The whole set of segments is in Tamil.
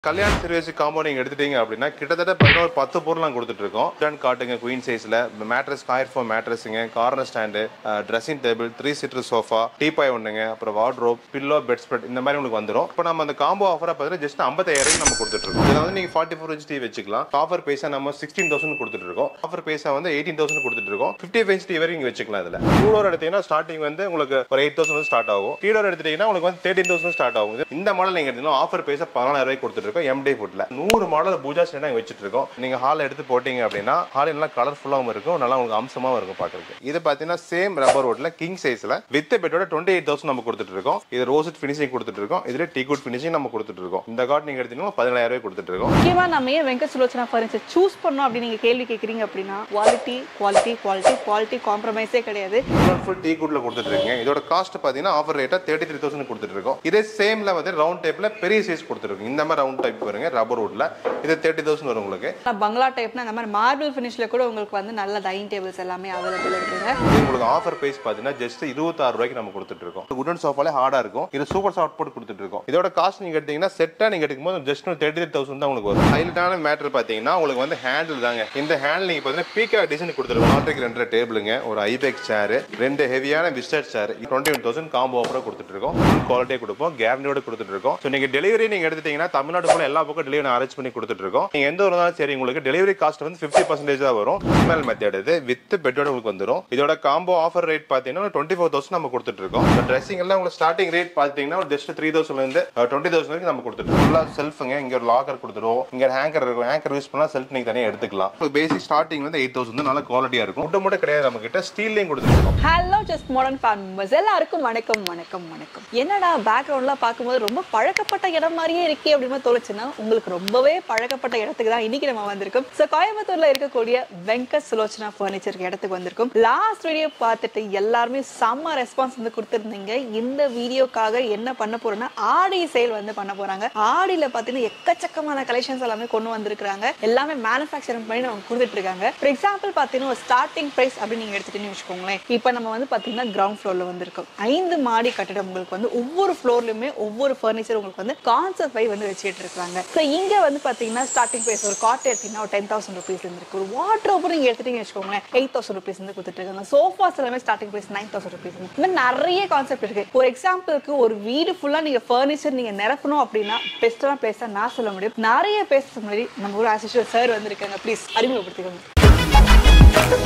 கல்யாண சர்வீஸ் காம்போ நீங்க எடுத்துட்டீங்க அப்படின்னா கிட்டத்தட்ட பார்த்தீங்கன்னா ஒரு பத்து பொருள் நாங்கள் கொடுத்துட்டு இருக்கோம் டன் காட்டுங்க குயின் சைஸ்ல மேட்ரஸ் காயர் ஃபோம் மேட்ரஸுங்க corner stand dressing table three seater sofa teapoy ஒண்ணுங்க அப்புறம் வார்ட்ரோப் பில்லோ பெட் ஸ்ப்ரெட் இந்த மாதிரி உங்களுக்கு வந்துடும் இப்போ நம்ம அந்த காம்போ ஆஃபரா பார்த்தீங்கன்னா ஜஸ்ட் ஐம்பத்தாயிரம் நம்ம கொடுத்துட்டு இருக்கோம் இதில் வந்து நீங்க ஃபார்ட்டி ஃபோர் இன்ச் டிவி வச்சுக்கலாம் ஆஃபர் பேஸா நம்ம சிக்ஸ்டீன் தௌசண்ட் கொடுத்துட்டு இருக்கோம் ஆஃபர் பேஸா வந்து எயிட்டீன் தௌசண்ட் கொடுத்துட்டு இருக்கோம் ஃபிஃப்டி ஃபைவ் டிவி வரைக்கும் நீங்க வச்சுக்கலாம் இதுல டூடோர் எடுத்தீங்கன்னா ஸ்டார்டிங் வந்து உங்களுக்கு ஒரு எயிட் தௌசண்ட் ஸ்டார்ட் ஆகும் டீடோர் எடுத்துட்டீங்கன்னா உங்களுக்கு வந்து தேர்ட்டின் தௌசண்ட் ஸ்டார்ட் ஆகும் இந்த மாடல் நீங்க எடுத்தீங்கன்னா ஆஃபர் பேஸா பதினாயிரம் ரூபாய் கொடுத்துட்டு இருக்கோம் எம்டி ஃபுட்ல நூறு மாடல் பூஜா ஸ்டாண்ட் நாங்க வச்சுட்டு இருக்கோம் நீங்க ஹால் எடுத்து போட்டீங்க அப்படின்னா ஹால் நல்லா கலர்ஃபுல்லாகவும் இருக்கும் நல்லா உங்களுக்கு அம்சமாவும் இருக்கும் பாக்குறதுக்கு இது பாத்தீங்கன்னா சேம் ரப்பர் வுட்ல கிங் சைஸ்ல வித் பெட்டோட டுவெண்ட்டி எயிட் தௌசண்ட் நம்ம கொடுத்துட்டு இருக்கோம் இது ரோசட் ஃபினிஷிங் கொடுத்துட்டு இருக்கோம் இதுல டீ குட் ஃபினிஷிங் நம்ம கொடுத்துட்டு இருக்கோம் இந்த கார்டு நீங்க எடுத்தீங்கன்னா பதினாயிரம் ரூபாய் கொடுத்துட்டு இருக்கோம் முக்கியமா நம்ம ஏன் வெங்கட் சுலோச்சனா ஃபர்னிச்சர் சூஸ் பண்ணோம் அப்படின்னு நீங்க கேள்வி கேக்குறீங்க அப்படின்னா குவாலிட்டி குவாலிட்டி குவாலிட்டி குவாலிட்டி காம்ப்ரமைஸே கிடையாது ஃபுல் டீ குட்ல கொடுத்துட்டு இருக்கீங்க இதோட காஸ்ட் பாத்தீங்கன்னா ஆஃபர் ரேட்டா தேர்ட்டி த்ரீ தௌசண்ட் கொடுத்துட்டு இருக்கோம் இதே சேம்ல வந்து ரவுண்ட் டைப்ல பெரிய சைஸ் கொடுத்துருக்கோம் இந்த மாதிரி ரவுண்ட் டைப் வருங்க ரப்பர் வுட்ல இது தேர்ட்டி தௌசண்ட் வரும் உங்களுக்கு ஆனா பங்களா டைப்னா இந்த மாதிரி மார்பிள் ஃபினிஷ்ல கூட உங்களுக்கு வந்து நல்ல டைனிங் டேபிள்ஸ் எல்லாமே அவைலபிள் இருக்குங்க இது உங்களுக்கு ஆஃபர் பிரைஸ் பாத்தீங்கன்னா ஜஸ்ட் இருபத்தாறு ரூபாய்க்கு நம்ம கொடுத்துட்டு இருக்கோம் உடன் சோஃபாலே ஹார்டா இருக்கும் இது சூப்பர் சாஃப்ட் போட்டு கொடுத்துட்டு இருக்கோம் இதோட காஸ்ட் நீங்க எடுத்தீங்கன்னா செட்டா நீங்க எடுக்கும் போது ஜஸ்ட் தேர்ட்டி த்ரீ தௌசண்ட் தான் உங்களுக்கு வரும் ஹைலைட்டான மேட்டர் பாத்தீங்கன்னா உங்களுக்கு வந்து ஹேண்டில் தாங்க இந்த ஹேண்டில் நீங்க பாத்தீங்கன்னா பீக்கா டிசைன் கொடுத்துருக்கோம் நாட்டுக்கு ரெண்டு டேபிளுங்க ஒரு ஐபேக் சேர் ரெண்டு ஹெவியான visitor chair twenty one thousand combo ஆஃபரா கொடுத்துட்டு இருக்கோம் ஃபுல் குவாலிட்டியே கொடுப்போம் கேரண்டியோட கொடுத்துட்டு இருக்கோம் ஸோ நீங்க டெலிவரி நீங்க எடுத்துட்டீங்கன்னா தமிழ்நாடு போல எல்லா பக்கம் டெலிவரி அரேஞ்ச் பண்ணி கொடுத்துட்டு இருக்கோம் நீங்க எந்த ஒரு நாளும் சரி உங்களுக்கு டெலிவரி காஸ்ட் வந்து ஃபிஃப்டி பர்சன்டேஜ் தான் வரும் ஸ்மெல் மெத்தட் இது வித் பெட்டோட உங்களுக்கு வந்துடும் இதோட காம்போ ஆஃபர் ரேட் பாத்தீங்கன்னா டுவெண்ட்டி ஃபோர் தௌசண்ட் நம்ம கொடுத்துட்டு இருக்கோம் ட்ரெஸ்ஸிங் எல்லாம் உங்களுக்கு ஸ்டார்டிங் ரேட் பாத்தீங்கன்னா ஜஸ்ட் த்ரீ தௌசண்ட்ல இருந்து டுவெண்ட்டி தௌசண்ட் வரைக்கும் நம்ம கொடுத்துட்டு இருக்கோம் ஃபுல்லா செல்ஃபுங்க இங்க ஒரு லாக்கர் கொடுத்துருவோம் இங்க ஹேங்கர் இருக்கும் ஹேங்கர் யூஸ் பண்ணா செல்ஃப் நீங்க தனியா எடுத்துக்கலாம் பேசிக் ஸ்டார்டிங் வந்து எயிட் தௌசண்ட் நல்ல குவாலிட்டியா இருக்கும் மட்டும் மட்டும் கிடையாது நம்ம கிட்ட ஸ்டீல்லையும் கொடுத்துருக்கோம் hello just modern fan members எல்லாருக்கும் வணக்கம் வணக்கம் வணக்கம் என்னடா பேக்ரவுண்ட்லாம் பார்க்கும்போது ரொம்ப பழக்கப்பட்ட இடம் மாதிரியே இருக்கே அப்படின்னு தோணுச்சுன்னா உங்களுக்கு ரொம்பவே பழக்கப்பட்ட இடத்துக்கு தான் இன்னைக்கு நம்ம வந்திருக்கோம் ஸோ கோயம்புத்தூர்ல இருக்கக்கூடிய வெங்கட் சுலோச்சனா ஃபர்னிச்சர் இடத்துக்கு வந்திருக்கும் லாஸ்ட் வீடியோ பார்த்துட்டு எல்லாருமே செம்ம ரெஸ்பான்ஸ் வந்து கொடுத்துருந்தீங்க இந்த வீடியோக்காக என்ன பண்ண போறோம்னா ஆடி சேல் வந்து பண்ண போறாங்க ஆடியில பார்த்தீங்கன்னா எக்கச்சக்கமான கலெக்ஷன்ஸ் எல்லாமே கொண்டு வந்திருக்காங்க எல்லாமே மேனுஃபேக்சரிங் பண்ணி அவங்க கொடுத்துட்டு இருக்காங்க ஃபார் எக்ஸாம்பிள் பார்த்தீங்கன்னா ஒரு ஸ்டார்டிங் பிரைஸ் அப்படின்னு நீங்க எடுத்துட்டீங்கன்னு வச்சுக்கோங்களேன் இப்போ நம்ம வந்து பார்த்தீங்கன்னா கிரவுண்ட் ஃப்ளோர்ல வந்திருக்கோம் ஐந்து மாடி கட்டிடம் உங்களுக்கு வந்து ஒவ்வொரு ஃப்ளோர்லயுமே ஒவ்வொரு ஃபர்னிச்சர் உங்களுக்கு வந்து கான்செப்ட் வை வந்து வச்சுட்டு இருக்காங்க ஸோ இங்க வந்து பார்த்தீங்கன்னா ஸ்டார்டிங் பிரைஸ் ஒரு காட் எடுத்தீங்கன்னா ஒரு டென் தௌசண்ட் ருபீஸ் இருக்கு ஒரு வாட்ரோப் நீங்க எடுத்துட்டீங்கன்னு வச்சுக்கோங்களேன் எயிட் தௌசண்ட் ருபீஸ் வந்து கொடுத்துட்டு இருக்காங்க சோஃபாஸ் எல்லாமே starting price nine thousand rupees இந்த மாதிரி நிறைய கான்செப்ட் இருக்கு ஒரு எக்ஸாம்பிளுக்கு ஒரு வீடு ஃபுல்லா நீங்க ஃபர்னிச்சர் நீங்க நிரப்பணும் அப்படின்னா பெஸ்ட்டான பிளேஸ் தான் நான் சொல்ல முடியும் நிறைய பேச முன்னாடி நம்ம ஒரு ஆசிஷர் சார் வந்திருக்காங்க ப்ளீஸ் அறிமுகப்படுத்திக்கோங்க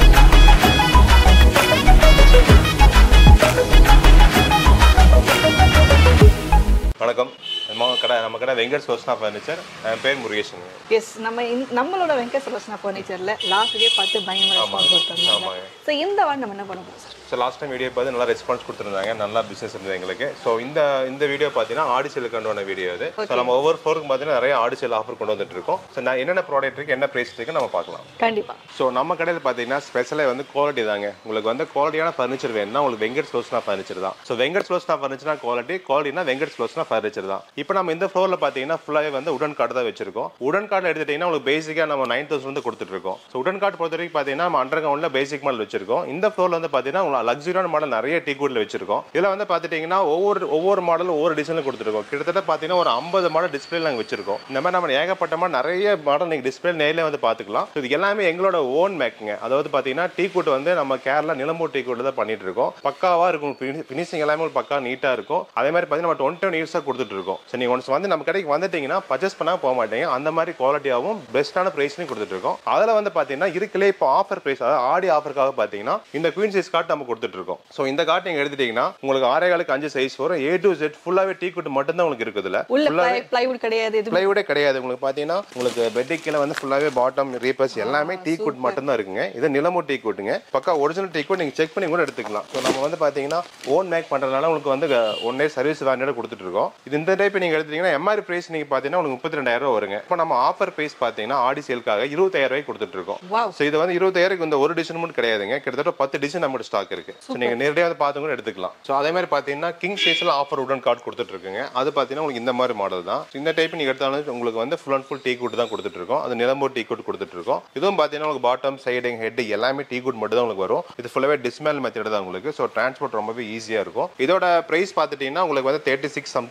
வணக்கம் நம்ம கடை நம்ம கடை வெங்கட் சோஸ்னா ஃபர்னிச்சர் என் பேர் முருகேஷுங்க எஸ் நம்ம இந்த- நம்மளோட வெங்கட் சுலோசனா ஃபர்னிச்சர்ல லாஸ்ட் வீடியோ பார்த்து பயங்கர ரெஸ்பான்ஸ் கொடுத்துருந்தாங்க ஆமாங்க. ஸோ இந்த வாரம் நம்ம என்ன பண்ண போறோம் sir so last time video பார்த்து நல்லா ரெஸ்பான்ஸ் கொடுத்துருந்தாங்க நல்லா பிசினஸ் இருந்தது எங்களுக்கு ஸோ இந்த இந்த வீடியோ பார்த்தீங்கன்னா ஆடி சேல் கொண்டு வந்த வீடியோ இது ஸோ நம்ம ஒவ்வொரு ஃப்ளோருக்கும் பார்த்தீங்கன்னா நிறைய ஆடி சேல் ஆஃபர் கொண்டு வந்துட்டு இருக்கோம் ஸோ நான் என்னென்ன ப்ராடக்ட் இருக்கு என்ன ப்ரைஸ் இருக்கு நம்ம பார்க்கலாம் கண்டிப்பா ஸோ நம்ம கடையில் பார்த்தீங்கன்னா ஸ்பெஷலே வந்து குவாலிட்டி தாங்க உங்களுக்கு வந்து குவாலிட்டியான ஃபர்னிச்சர் வேணும்னா உங்களுக்கு வெங்கட் ஸ்லோஸ்னா ஃபர்னிச்சர் தான் ஸோ வெங்கட் ஸ்லோஸ்னா ஃபர்னிச்சர்னா குவாலிட்டி குவாலிட்டினா வெங்கட் ஸ்லோஸ்னா ஃபர்னிச்சர் தான் இப்போ நம்ம இந்த ஃப்ளோரில் பார்த்தீங்கன்னா ஃபுல்லாகவே வந்து உடன் கார்டு தான் வச்சிருக்கோம் உடன் கார்டு எடுத்துட்டீங்கன்னா உங்களுக்கு பேசிக்காக நம்ம நைன் தௌசண்ட் வந்து கொடுத்துட்டு இருக்கோம் ஸோ உடன் கார்டு பொறுத்த வரைக்கும் பார்த்தீங்கன்னா நம்ம அண்டர் கிரவுண்டில் பேசிக் மாடல் வச்சிருக்கோம் இந்த ஃப்ளோரில் வந்து பார்த்தீங்கன்னா உங்களுக்கு லக்ஸரியான மாடல் நிறைய டீ கூட்டில் வச்சிருக்கோம் இதில் வந்து பார்த்துட்டிங்கன்னா ஒவ்வொரு ஒவ்வொரு மாடலும் ஒவ்வொரு டிசைனில் கொடுத்துருக்கோம் கிட்டத்தட்ட பார்த்தீங்கன்னா ஒரு ஐம்பது மாடல் டிஸ்பிளே நாங்கள் வச்சிருக்கோம் இந்த மாதிரி நம்ம ஏகப்பட்ட மாதிரி நிறைய மாடல் நீங்கள் டிஸ்பிளே நேரில் வந்து பார்த்துக்கலாம் இது எல்லாமே எங்களோட ஓன் மேக்குங்க அதாவது பார்த்தீங்கன்னா டீ கூட் வந்து நம்ம கேரளா நிலம்பூர் டீ கூட் தான் பண்ணிட்டு இருக்கோம் பக்காவாக இருக்கும் ஃபினிஷிங் எல்லாமே உங்களுக்கு பக்கா நீட்டாக இருக்கும் அதே மாதிரி பார்த்தீங்கன்னா நம்ம டுவெண்ட்டி ஒன் இயர்ஸாக கொடுத்துட்டு இருக்கோம் ஸோ நீங்கள் ஒன்ஸ் வந்து நம்ம கடைக்கு வந்துட்டீங்கன்னா பர்ச்சேஸ் பண்ணால் போக மாட்டீங்க அந்த மாதிரி குவாலிட்டியாகவும் பெஸ்ட்டான ப்ரைஸ்லையும் கொடுத்துட்டு இருக்கோம் அதில் வந்து பார்த்தீங்கன்னா இருக்கலே இப்போ ஆஃபர் ப்ரைஸ் அதாவது ஆடி ஆஃபருக்காக பார்த்தீங்கன்னா இந்த குயின் சைஸ் கார்ட் நம்ம கொடுத்துட்டு இருக்கோம் ஸோ இந்த கார்ட் நீங்கள் எடுத்துட்டீங்கன்னா உங்களுக்கு ஆறே காலுக்கு அஞ்சு சைஸ் வரும் ஏ டு செட் ஃபுல்லாகவே டீ குட் மட்டும்தான் உங்களுக்கு இருக்குதுல உள்ள பிளைவுட் கிடையாது எதுவும் பிளைவுடே கிடையாது உங்களுக்கு பார்த்தீங்கன்னா உங்களுக்கு பெட்டு கீழே வந்து ஃபுல்லாகவே பாட்டம் ரீப்பர்ஸ் எல்லாமே டீ குட் மட்டும்தான் இருக்குங்க இது நிலமூர் டீ குட்டுங்க பக்கா ஒரிஜினல் டீ குட் நீங்கள் செக் பண்ணி கூட எடுத்துக்கலாம் ஸோ நம்ம வந்து பார்த்தீங்கன்னா ஓன் மேக் பண்ணுறதுனால உங்களுக்கு வந்து ஒன் டே சர்வீஸ் வேண்டியோட கொடுத்துட்டு இருக்கோம் இது இந்த டைப் நீங்கள் எடுத்தீங்கன்னா எம்ஆர் பிரைஸ் நீங்கள் பார்த்தீங்கன்னா உங்களுக்கு முப்பத்தி ரெண்டாயிரம் ரூபா வருங்க இப்போ நம்ம ஆஃபர் பிரைஸ் பார்த்தீங்கன்னா ஆடி சேலுக்காக இருபத்தாயிரம் ரூபாய் கொடுத்துட்டு இருக்கோம் வாவ் ஸோ இது வந்து இருபத்தாயிரம் இந்த ஒரு டிசைன் மட்டும் கிடையாதுங்க கிட்டத்தட்ட பத்து டிசைன் நம்மகிட்ட ஸ்டாக் இருக்கு ஸோ நீங்கள் நேரடியாக வந்து பார்த்து கூட எடுத்துக்கலாம் ஸோ அதே மாதிரி பார்த்தீங்கன்னா கிங் சைஸில் ஆஃபர் உடன் கார்டு கொடுத்துட்டு இருக்குங்க அது பார்த்தீங்கன்னா உங்களுக்கு இந்த மாதிரி மாடல் தான் இந்த டைப் நீங்கள் எடுத்தாலும் உங்களுக்கு வந்து full and full teak wood தான் கொடுத்துட்டு இருக்கோம் அது நிலம்பூர் டீ குட் கொடுத்துட்டு இருக்கோம் இதுவும் பார்த்தீங்கன்னா உங்களுக்கு பாட்டம் சைடு ஹெட் எல்லாமே டீ குட் மட்டும் தான் உங்களுக்கு வரும் இது ஃபுல்லாகவே டிஸ்மேல் மெத்தட் தான் உங்களுக்கு ஸோ டிரான்ஸ்போர்ட் ரொம்பவே ஈஸியாக இருக்கும் இதோட ப்ரைஸ் பார்த்துட்டீங்கன்னா உங்களுக்கு வந்து தேர்ட்டி சிக்ஸ் சம்திங்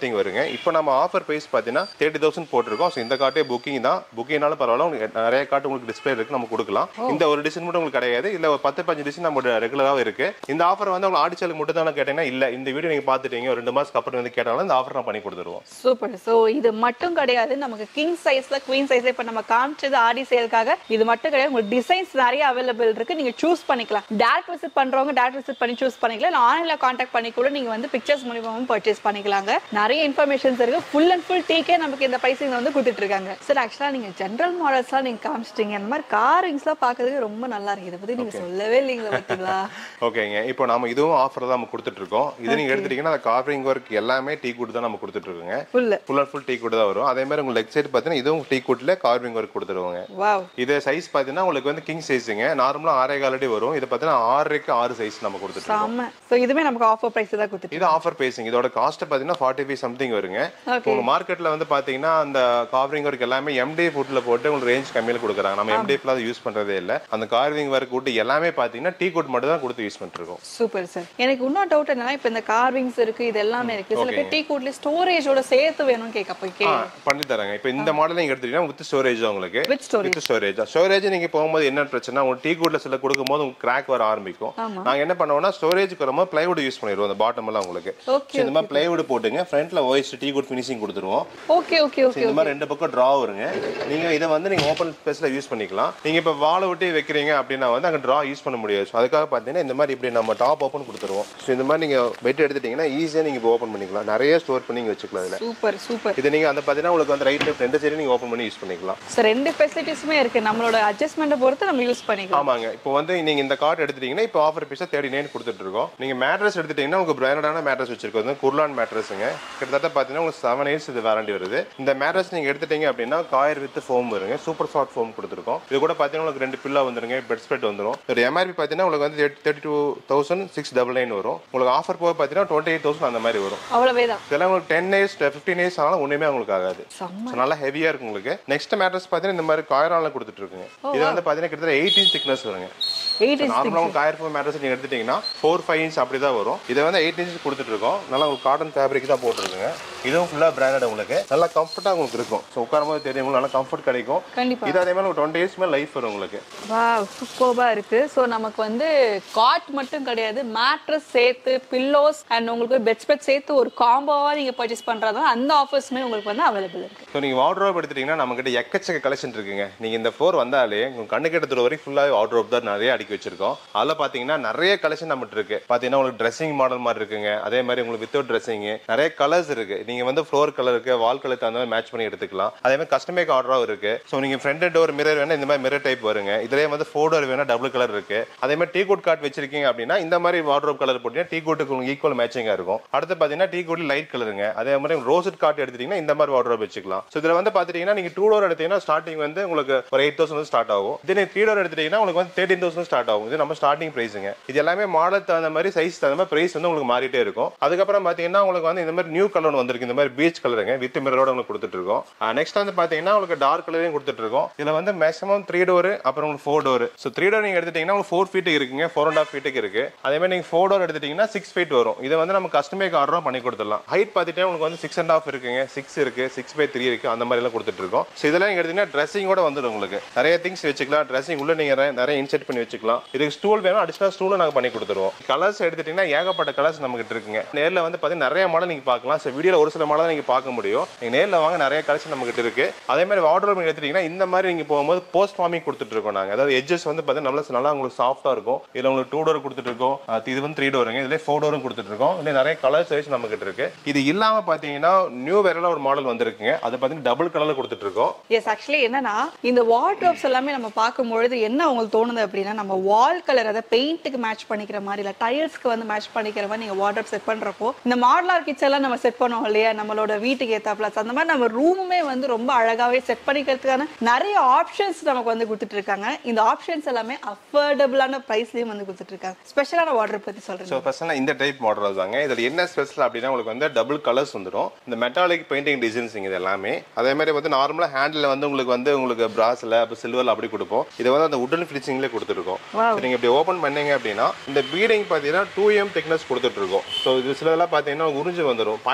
சம்திங் வருங்க இப்போ நம்ம ஆஃபர் ப்ரைஸ் பார்த்தீங்கன்னா தேர்ட்டி தௌசண்ட் போட்டிருக்கோம் ஸோ இந்த கார்ட்டே புக்கிங் தான் புக்கிங்னாலும் பரவாயில்ல உங்களுக்கு நிறைய கார்டு உங்களுக்கு டிஸ்பிளே இருக்கு நம்ம கொடுக்கலாம் இந்த ஒரு டிசைன் மட்டும் உங்களுக்கு கிடையாது இல்ல ஒரு பத்து பஞ்சு டிசைன் நம்ம ரெகுலராக இருக்கு இந்த ஆஃபர் வந்து உங்களுக்கு ஆடிச்சலுக்கு மட்டும் தான் கேட்டீங்கன்னா இல்ல இந்த வீடியோ நீங்க பார்த்துட்டீங்க ஒரு ரெண்டு மாசத்துக்கு அப்புறம் வந்து கேட்டாலும் இந்த ஆஃபர் நான் பண்ணி கொடுத்துருவோம் சூப்பர் சோ இது மட்டும் கிடையாது நமக்கு கிங் சைஸ்ல குவீன் சைஸ்ல இப்ப நம்ம காமிச்சது ஆடி சேலுக்காக இது மட்டும் கிடையாது உங்களுக்கு டிசைன்ஸ் நிறைய அவைலபிள் இருக்கு நீங்க சூஸ் பண்ணிக்கலாம் டேரக்ட் விசிட் பண்றவங்க டேரக்ட் விசிட் பண்ணி சூஸ் பண்ணிக்கலாம் இல்ல ஆன்லைன்ல காண்டாக்ட் பண்ணி கூட நீங்க வந்து பிக்சர்ஸ் மூலியமாவும் பர்ச்சேஸ் பண்ணிக்கலாங்க நிறைய இன்ஃபர்மேஷன்ஸ் இருக்கு ஃபுல் அண்ட் ஃபுல் டீக்கே நமக்கு இந்த பிரைசிங் வந்து கொடுத்துட்டு இருக்காங்க சார் ஆக்சுவலா நீங்க ஜென்ரல் மாடல்ஸ்லாம் நீங்க காமிச்சிட்டீங்க அந்த மாதிரி காரிங்ஸ்லாம் பார்க்கறதுக்கு ரொம்ப நல்லா இருக்கு இதை பத்தி நீங்க சொல்லவே இல்லைங்களா பார்த்தீங்களா ஓகேங்க இப்போ நம்ம இதுவும் ஆஃபர் தான் நம்ம கொடுத்துட்டு இருக்கோம் இது நீங்க எடுத்துட்டீங்கன்னா அந்த கார்விங் ஒர்க் எல்லாமே டீ கூட் தான் நம்ம கொடுத்துட்டு இருக்கோங்க full full and full teak wood தான் வரும் அதே மாதிரி உங்களுக்கு லெக் சைடு பார்த்தீங்கன்னா இதுவும் டீ கூட்ல கார்விங் ஒர்க் கொடுத்துருவாங்க வாவ் இது சைஸ் பார்த்தீங்கன்னா உங்களுக்கு வந்து கிங் சைஸுங்க நார்மலாக ஆறே காலடி வரும் இது பார்த்தீங்கன்னா ஆறரைக்கு ஆறு சைஸ் நம்ம கொடுத்துட்டு இருக்கோம் செம்ம சோ இதுமே நமக்கு ஆஃபர் பிரைஸ் தான் கொடுத்துட்டு இது ஆஃபர் பேசிங் இதோட காஸ்ட் பார்த்தீங்கன்னா ஃபார்ட்டி ஃபைவ் சம்திங் வருங்க Okay. உங்க மார்க்கெட்ல வந்து பாத்தீங்கன்னா அந்த கார்விங் ஒர்க் எல்லாமே எம்டி ஃபுட்ல போட்டு உங்களுக்கு ரேஞ்ச் கம்மியில கொடுக்குறாங்க நம்ம எம்டி ஃபுல்லாக யூஸ் பண்றதே இல்ல அந்த கார்விங் ஒர்க் கூட்டு எல்லாமே பாத்தீங்கன்னா டீ கோட் மட்டும் தான் கொடுத்து யூஸ் பண்ணிட்டு இருக்கோம் சூப்பர் சார் எனக்கு இன்னொரு டவுட் என்னன்னா இப்போ இந்த கார்விங்ஸ் இருக்கு இது எல்லாமே இருக்கு சில பேர் டீ கூட்ல ஸ்டோரேஜோட சேர்த்து வேணும்னு கேட்க போய் கே ஆ, பண்ணி தராங்க இப்போ இந்த மாடல் நீங்க எடுத்துட்டீங்கன்னா வித் ஸ்டோரேஜ் உங்களுக்கு with storage with storage storage நீங்க போகும்போது என்ன பிரச்சனை உங்களுக்கு டீ கூட்ல சில கொடுக்கும்போது உங்களுக்கு கிராக் வர ஆரம்பிக்கும் ஆமா. நாங்க என்ன பண்ணுவோம்னா ஸ்டோரேஜ்க்கு வரும்போது பிளைவுட் யூஸ் பண்ணிடுவோம் அந்த பாட்டம் எல்லாம் உங்களுக்கு ஓகே So, இந்த மாதிரி பிளைவுட் போட்டுங்க ஃப்ரண்ட்ல ஓஎஸ் டீ குட் ஃபினிஷிங் கொடுத்துருவோம் ஓகே ஓகே So, ஓகே இந்த மாதிரி ரெண்டு பக்கம் டிரா வருங்க நீங்க இதை வந்து நீங்க ஓப்பன் ஸ்பேஸ்ல யூஸ் பண்ணிக்கலாம் நீங்க இப்ப வாழை விட்டு வைக்கிறீங்க அப்படின்னா வந்து அங்க டிரா யூஸ் பண்ண முடியாது So, அதுக்காக பாத்தீங்கன்னா இந்த மாதிரி இப்படி நம்ம டாப் ஓப்பன் கொடுத்துருவோம் ஸோ இந்த மாதிரி நீங்க பெட் எடுத்துட்டீங்கன்னா ஈஸியா நீங்க ஓப்பன் பண்ணிக்கலாம் நிறைய ஸ்டோர் பண்ணி இங்க வச்சுக்கலாம் இதுல சூப்பர் சூப்பர் இது நீங்க அந்த பாத்தீங்கன்னா உங்களுக்கு வந்து ரைட் லெஃப்ட் ரெண்டு சைடு நீங்க ஓப்பன் பண்ணி யூஸ் பண்ணிக்கலாம் சார் ரெண்டு ஃபெசிலிட்டிஸுமே இருக்கு நம்மளோட அட்ஜஸ்ட்மெண்ட்டை பொறுத்து நம்ம யூஸ் பண்ணிக்கலாம் ஆமாங்க இப்போ வந்து நீங்க இந்த கார்டு எடுத்துட்டீங்கன்னா இப்போ ஆஃபர் பீஸா தேர்ட்டி நைன் கொடுத்துட்டு இருக்கோம் நீங்க மேட்ரஸ் எடுத்துட்டீங்கன்னா உங்களுக்கு பிராண்டடான மேட்ரஸ் வச்சிருக்கோம் வந்து குர்லான் மேட்ரஸுங்க கிட்டத்தட்ட பாத்தீங்கன்னா உங்களுக்கு செவன் இயர்ஸ் இது வாரண்டி வருது இந்த மேட்ரஸ் நீங்க எடுத்துட்டீங்க அப்படின்னா காயர் வித் ஃபோம் வருங்க சூப்பர் சாஃப்ட் ஃபோம் கொடுத்துருக்கோம் இது கூட பாத்தீங்கன்னா உங்களுக்கு ரெண்டு பில்லா வந்துருங்க பெட் ஸ்ப்ரெட் வந்துரும் ஒரு எம்ஆர்பி பாத்தீங்கன்னா உங்களுக்கு வந்து thirty two thousand six double nine வரும் உங்களுக்கு ஆஃபர் போக பாத்தீங்கன்னா டுவெண்ட்டி எயிட் தௌசண்ட் அந்த மாதிரி வரும் அவ்வளவே தான் இதெல்லாம் உங்களுக்கு டென் இயர்ஸ் ஃபிஃப்டீன் இயர்ஸ் ஆனாலும் ஒண்ணுமே உங்களுக்கு ஆகாது செம்ம So, நல்லா ஹெவியா இருக்கும் உங்களுக்கு நெக்ஸ்ட் மேட்ரஸ் பாத்தீங்கன்னா இந்த மாதிரி காயரால கொடுத்துட்டு இருக்குங்க இது வந்து பாத்தீங்கன்னா கிட்டத்தட்ட எயிட்டீன் திக்னஸ் வருங்க எயிட் இன்ச் நார்மலாக காயர் ஃபோம் மேட்ரஸ் நீங்க எடுத்துட்டீங்கன்னா ஃபோர் ஃபைவ் இன்ச் அப்படி தான் வரும் இதை வந்து எயிட் இன்ச் கொடுத்துட்டு இருக்கோம் நல்லா உங்களுக்கு காட்டன் ஃபேப்ரிக் தான் போட்டுருக்குங்க இதுவும் ஃபுல்லா பிராண்டட் உங்களுக்கு நல்லா கம்ஃபர்ட்டா உங்களுக்கு இருக்கும் ஸோ உட்காரும் போது தெரியும் உங்களுக்கு நல்லா கம்ஃபர்ட் கிடைக்கும் கண்டிப்பா இது அதே மாதிரி ஒரு டுவெண்ட்டி இயர்ஸ் மேலே லைஃப் வரும் உங்களுக்கு வா சூப்பர்பா இருக்கு ஸோ நமக்கு வந்து காட் மட்டும் கிடையாது மேட்ரஸ் சேர்த்து பில்லோஸ் அண்ட் உங்களுக்கு பெட் ஸ்பெட் சேர்த்து ஒரு காம்போவா நீங்க பர்ச்சேஸ் பண்றதுனால அந்த ஆஃபர்ஸ்மே உங்களுக்கு வந்து அவைலபிள் இருக்கு ஸோ நீங்கள் வார்ட்ரோப் எடுத்துட்டீங்கன்னா நம்மகிட்ட எக்கச்சக்க கலெக்ஷன் இருக்குங்க நீங்கள் இந்த ஃப்ளோர் வந்தாலே உங்கள் கண்ணு கெட்டத்துல வரைக்கும் ஃபுல்லாக வார்ட்ரோப் தான் நிறைய அடுக்கி வச்சிருக்கோம் அதில் பார்த்தீங்கன்னா நிறைய கலெக்ஷன் நம்மகிட்ட இருக்கு பார்த்தீங்கன்னா உங்களுக்கு ட்ரெஸ்ஸிங் மாடல் மாதிரி இருக்குங்க அதே மாதிரி உங்களுக்கு வித்தவுட் ட்ரெஸ்ஸிங் நிறைய கலர்ஸ் இருக்கு நீங்கள் வந்து ஃப்ளோர் கலருக்கு வால் கலர் தகுந்த மாதிரி மேட்ச் பண்ணி எடுத்துக்கலாம் அதே மாதிரி கஸ்டமேக் ஆர்டராகவும் இருக்கு ஸோ நீங்கள் ஃப்ரண்ட் டோர் மிரர் வேணா இந்த மாதிரி மிரர் டைப் வருங்க இதுலேயே வந்து ஃபோர் டோர் வேணா டபுள் கலர் இருக்கு அதே மாதிரி டீ கோட் கார்ட் வச்சிருக்கீங்க அப்படின்னா இந்த மாதிரி வார்ட்ரோப் கலர் போட்டீங்கன்னா டீ கோட்டுக்கு உங்களுக்கு ஈக்குவல் மேட்சிங்காக இருக்கும் அடுத்து பார்த்தீங்கன்னா டீ கோட் லைட் கலருங்க அதே மாதிரி ரோசட் கார்ட் எடுத்துட்டீங்கன்னா இந்த மாதிரி வார்ட்ரோப் வச்சுக்கலாம் ஸோ இதில் வந்து பார்த்துட்டீங்கன்னா நீங்கள் டூ டோர் எடுத்தீங்கன்னா ஸ்டார்டிங் வந்து உங்களுக்கு ஒரு எயிட் தௌசண்ட் ஸ்டார்ட் ஆகும் இதே நீங்கள் த்ரீ டோர் எடுத்துட்டீங்கன்னா உங்களுக்கு வந்து தேர்ட்டின் தௌசண்ட் ஸ்டார்ட் ஆகும் இது நம்ம ஸ்டார்டிங் ப்ரைஸுங்க இது எல்லாமே மாடல் தகுந்த மாதிரி சைஸ் தகுந்த மாதிரி ப்ரைஸ் வந்து உங்களுக்கு மாறிட்டே இருக்கும் அதுக்கப்புறம் பார்த்தீங்கன்னா உங்களுக்கு வந்து இந்த மாதிரி நியூ கலர் ஒன்று வந்திருக்கு இந்த மாதிரி பீச் கலருங்க வித் மிரரோட உங்களுக்கு கொடுத்துட்டு இருக்கோம் நெக்ஸ்ட் வந்து பார்த்தீங்கன்னா உங்களுக்கு டார்க் கலரையும் கொடுத்துட்டு இருக்கோம் இதில் வந்து மேக்ஸிமம் த்ரீ டோர் அப்புறம் உங்களுக்கு four door so three door நீங்கள் எடுத்துட்டீங்கன்னா உங்களுக்கு ஃபோர் ஃபீட்டுக்கு இருக்குங்க ஃபோர் அண்ட் ஆஃப் ஃபீட்டுக்கு இருக்கு அதே மாதிரி நீங்கள் ஃபோர் டோர் எடுத்துட்டீங்கன்னா சிக்ஸ் ஃபீட் வரும் இதை வந்து நம்ம கஸ்டமேக் ஆர்டரும் பண்ணி கொடுத்துடலாம் ஹைட் பார்த்துட்டே உங்களுக்கு வந்து சிக்ஸ் அண்ட் ஆஃப் இருக்குங்க சிக்ஸ் இருக்கு சிக்ஸ் பை த்ரீ இருக்கு அந்த மாதிரி எல்லாம் கொடுத்துட்டு இருக்கோம் ஸோ இதெல்லாம் நீங்க எடுத்தீங்கன்னா ட்ரெஸ்ஸிங்கோட வந்துடும் உங்களுக்கு நிறைய திங்ஸ் வச்சுக்கலாம் ட்ரெஸ்ஸிங் உள்ள நீங்க நிறைய- நிறைய இன்செர்ட் பண்ணி வச்சுக்கலாம் இதுக்கு ஸ்டூல் வேணும் அடிஷனல் ஸ்டூலும் நாங்கள் பண்ணி கொடுத்துருவோம் கலர்ஸ் எடுத்துட்டீங்கன்னா ஏகப்பட்ட கலர்ஸ் நம்ம கிட்ட இருக்குங்க நேரில் வந்து பார்த்தீங்கன்னா நிறைய மாடல் நீங்க பார்க்கலாம் ஸோ வீடியோல ஒரு சில மாடல் நீங்க பார்க்க முடியும் நீங்க நேரில் வாங்க நிறைய கலெக்ஷன் நம்ம கிட்ட இருக்கு அதே மாதிரி வார்ட்ரோப் எடுத்துட்டீங்கன்னா இந்த மாதிரி நீங்க போகும்போது போஸ்ட் ஃபார்மிங் கொடுத்துட்டு இருக்கோம் நாங்க அதாவது எட்ஜஸ் வந்து பார்த்தீங்கன்னா நல்லா நல்லா உங்களுக்கு சாஃப்டா இருக்கும் இதுல உங்களுக்கு டூ டோர் கொடுத்துட்டு இருக்கோம் அது இது வந்து த்ரீ டோருங்க இதுல ஃபோர் டோரும் கொடுத்துட்டு இருக்கோம் இதுல நிறைய கலர் சைஸ் நம்ம கிட்ட இருக்கு இது இல்லாம பாத்தீங்கன்னா நியூ வேற ஒரு மாடல் வந்திருக்குங்க அது பாத்தீங்கன்னா டபுள் கலர்ல கொடுத்துட்டு இருக்கோம் எஸ் ஆக்சுவலி என்னன்னா இந்த வார்ட்ரோப்ஸ் எல்லாமே நம்ம பார்க்கும்பொழுது என்ன உங்களுக்கு தோணுது அப்படின்னா நம்ம வால் கலர் அதை பெயிண்ட்டுக்கு மேட்ச் பண்ணிக்கிற மாதிரி இல்லை டைல்ஸ்க்கு வந்து மேட்ச் பண்ணிக்கிற மாதிரி நீங்கள் வார்ட்ரோப் செட் பண்ணுறப்போ இந்த மாடலார் கிச்சன் எல்லாம் நம்ம செட் பண்ணுவோம் இல்லையா நம்மளோட வீட்டுக்கு ஏற்ற பிளஸ் அந்த மாதிரி நம்ம ரூமுமே வந்து ரொம்ப அழகாவே செட் பண்ணிக்கிறதுக்கான நிறைய ஆப்ஷன்ஸ் நமக்கு வந்து கொடுத்துட்டு இருக்காங்க இந்த ஆப்ஷன்ஸ் எல்லாமே அஃபோர்டபுளான ப்ரைஸ்லயும் வந்து கொடுத்துட்டு இருக்காங்க ஸ்பெஷலான வார்ட்ரோப் பத்தி சொல்றேன் ஸோ ஃபர்ஸ்ட்லாம் இந்த டைப் மாடல் தாங்க இதில் என்ன ஸ்பெஷல் அப்படின்னா உங்களுக்கு வந்து டபுள் கலர்ஸ் வந்துடும் இந்த மெட்டாலிக் பெயிண்டிங் டிசைன்ஸிங் இது எல்லாமே அதே மாதிரி வந்து நார்மலாக ஹேண்டில் வந்து உங்களுக்கு வந்து உங்களுக்கு பிராஸில் அப்போ சில்வரில் அப்படி கொடுப்போம் இதை வந்து அந்த உடன் ஃபினிஷிங்லேயே கொடுத்துருக்கோம் Wow. ஸோ நீங்கள் இப்படி ஓப்பன் பண்ணீங்க அப்படின்னா இந்த பீடிங் பார்த்தீங்கன்னா டூ எம் திக்னஸ் கொடுத்துட்ருக்கோம் ஸோ இது சிலதெல்லாம் பார்த்தீங்கன்னா உறிஞ்சு வந்துடும் பாயிண்ட் ஃபைவ் எம்